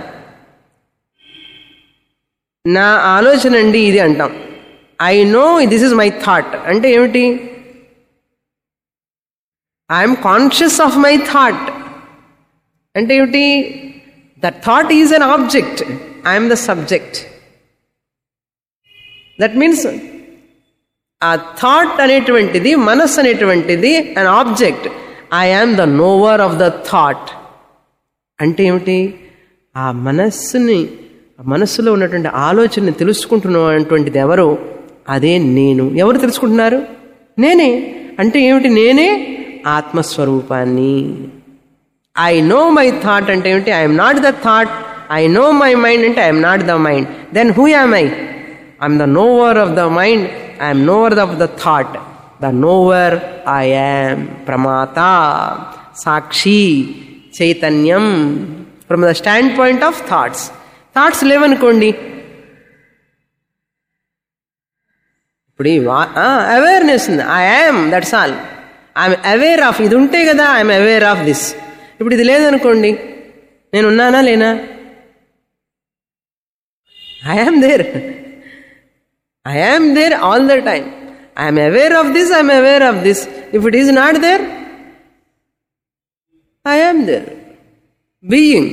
నా ఆలోచన అండి ఇది అంటాం I know this is my thought అంటే ఏమిటి I'm conscious of my thought అంటే ఏమిటి that thought is an object I'm the subject that means ఆ థాట్ అనేటువంటిది మనస్సు అనేటువంటిది an object I am the knower of the thought అంటే ఏమిటి ఆ మనస్సుని ఆ మనస్సులో ఉన్నటువంటి ఆలోచనని తెలుసుకుంటున్నటువంటిది ఎవరు అదే నేను ఎవరు తెలుసుకుంటున్నారు నేనే అంటే ఏమిటి నేనే ఆత్మస్వరూపాన్ని ఐ నో మై థాట్ అంటే ఏమిటి I'm not the thought I know my mind అంటే I'm not the mind then who am I I'm the knower of the mind I'm knower of the thought the knower I am ప్రమాత సాక్షి చైతన్యం from the standpoint of thoughts thoughts లేవనుకోండి ఇప్పుడు ఈ awareness ఉంది I am that's all I'm aware of ఇది ఉంటే కదా ఐఎమ్ అవేర్ ఆఫ్ దిస్ ఇప్పుడు ఇది లేదనుకోండి నేను ఉన్నానా లేనా I am there I am there all the time I'm aware of this I'm aware of this if it is not there I am there being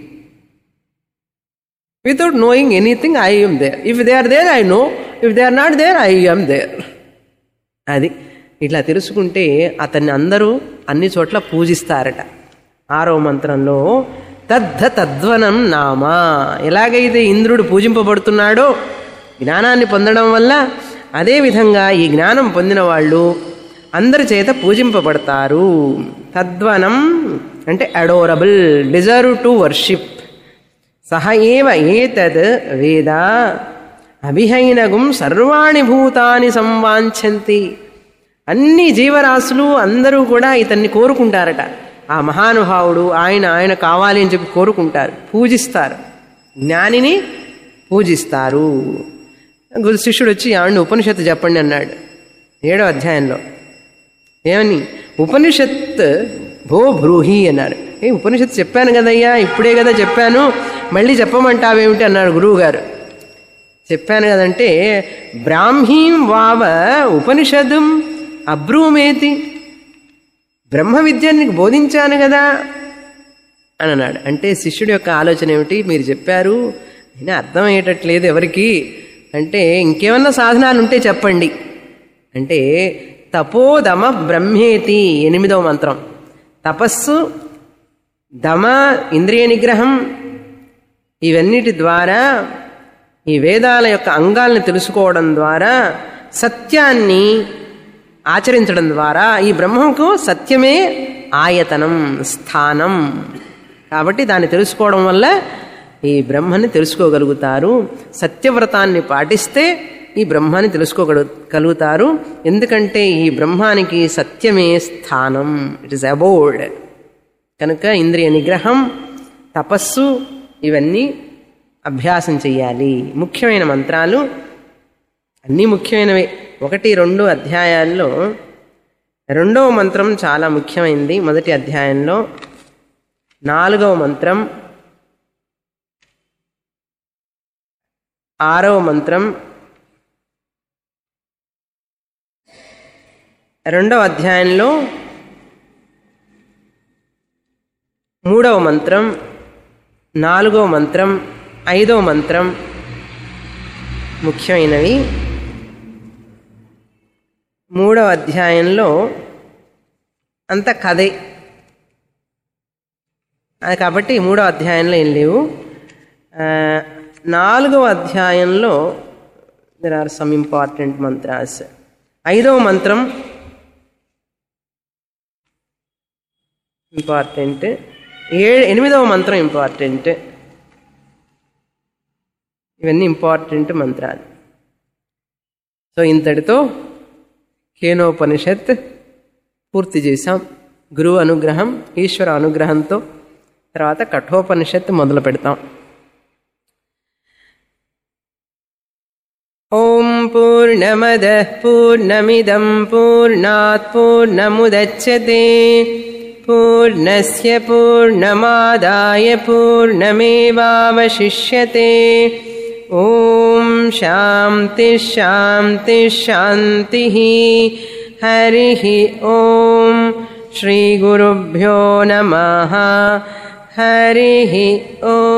without knowing anything I am there if they are there I know if they are not there I am there అది ఇట్లా తెలుసుకుంటే అతన్ని అందరూ అన్ని చోట్ల పూజిస్తారట ఆరో మంత్రంలో తద్ధ తద్వనం నామ ఎలాగైతే ఇంద్రుడు పూజింపబడుతున్నాడో జ్ఞానాన్ని పొందడం వల్ల అదేవిధంగా ఈ జ్ఞానం పొందిన వాళ్ళు అందరి చేత పూజింపబడతారు తద్వనం అంటే అడోరబుల్ డిజర్వ్ టు వర్షిప్ సహ ఏవ ఏతద్ వేద అభిహైనగుం సర్వాణి భూతాని సంవాంఛంతి అన్ని జీవరాశులు అందరూ కూడా ఇతన్ని కోరుకుంటారట ఆ మహానుభావుడు ఆయన ఆయన కావాలి అని చెప్పి కోరుకుంటారు పూజిస్తారు జ్ఞానిని పూజిస్తారు గురు శిష్యుడు వచ్చి ఆవిడ ఉపనిషత్తు చెప్పండి అన్నాడు ఏడో అధ్యాయంలో ఏమని ఉపనిషత్ భో బ్రూహి అన్నారు ఏ ఉపనిషత్తు చెప్పాను కదయ్యా ఇప్పుడే కదా చెప్పాను మళ్ళీ చెప్పమంటావేమిటి అన్నాడు గురువు గారు చెప్పాను కదంటే బ్రాహ్మీం వావ ఉపనిషదం అబ్రూమేతి బ్రహ్మ విద్యని నీకు బోధించాను కదా అని అన్నాడు అంటే శిష్యుడి యొక్క ఆలోచన ఏమిటి మీరు చెప్పారు అయినా అర్థమయ్యేటట్లేదు ఎవరికి అంటే ఇంకేమన్నా సాధనాలు ఉంటే చెప్పండి అంటే తపోదమ బ్రహ్మేతి ఎనిమిదవ మంత్రం తపస్సు దమ ఇంద్రియ నిగ్రహం ఇవన్నిటి ద్వారా ఈ వేదాల యొక్క అంగాల్ని తెలుసుకోవడం ద్వారా సత్యాన్ని ఆచరించడం ద్వారా ఈ బ్రహ్మకు సత్యమే ఆయతనం స్థానం కాబట్టి దాన్ని తెలుసుకోవడం వల్ల ఈ బ్రహ్మని తెలుసుకోగలుగుతారు సత్యవ్రతాన్ని పాటిస్తే ఈ బ్రహ్మాన్ని తెలుసుకోగలు కలుగుతారు ఎందుకంటే ఈ బ్రహ్మానికి సత్యమే స్థానం ఇట్ ఇస్ అబౌడ్ కనుక ఇంద్రియ నిగ్రహం తపస్సు ఇవన్నీ అభ్యాసం చెయ్యాలి ముఖ్యమైన మంత్రాలు అన్నీ ముఖ్యమైనవే ఒకటి రెండు అధ్యాయాల్లో రెండవ మంత్రం చాలా ముఖ్యమైనది మొదటి అధ్యాయంలో నాలుగవ మంత్రం ఆరవ మంత్రం రెండవ అధ్యాయంలో మూడవ మంత్రం నాలుగవ మంత్రం ఐదవ మంత్రం ముఖ్యమైనవి మూడవ అధ్యాయంలో అంత కథే అది కాబట్టి మూడవ అధ్యాయంలో ఏం లేవు ఆ, నాలుగవ అధ్యాయంలో there are some important mantras ఐదవ మంత్రం ఇంపార్టెంట్ ఏడు ఎనిమిదవ మంత్రం ఇంపార్టెంట్ ఇవన్నీ ఇంపార్టెంట్ మంత్రాలు సో ఇంతటితో కేనోపనిషత్ పూర్తి చేశాం గురువు అనుగ్రహం ఈశ్వర అనుగ్రహంతో తర్వాత కఠోపనిషత్ మొదలు పెడతాం ఓం పూర్ణమద పూర్ణమిదం పూర్ణాత్ పూర్ణముదచ్చతే పూర్ణస్య పూర్ణమాదాయ పూర్ణమేవావశిష్యతే ఓం శాంతి శాంతి శాంతి హరి ఓం श्रीगुरुभ्यो नमः हरिः ओ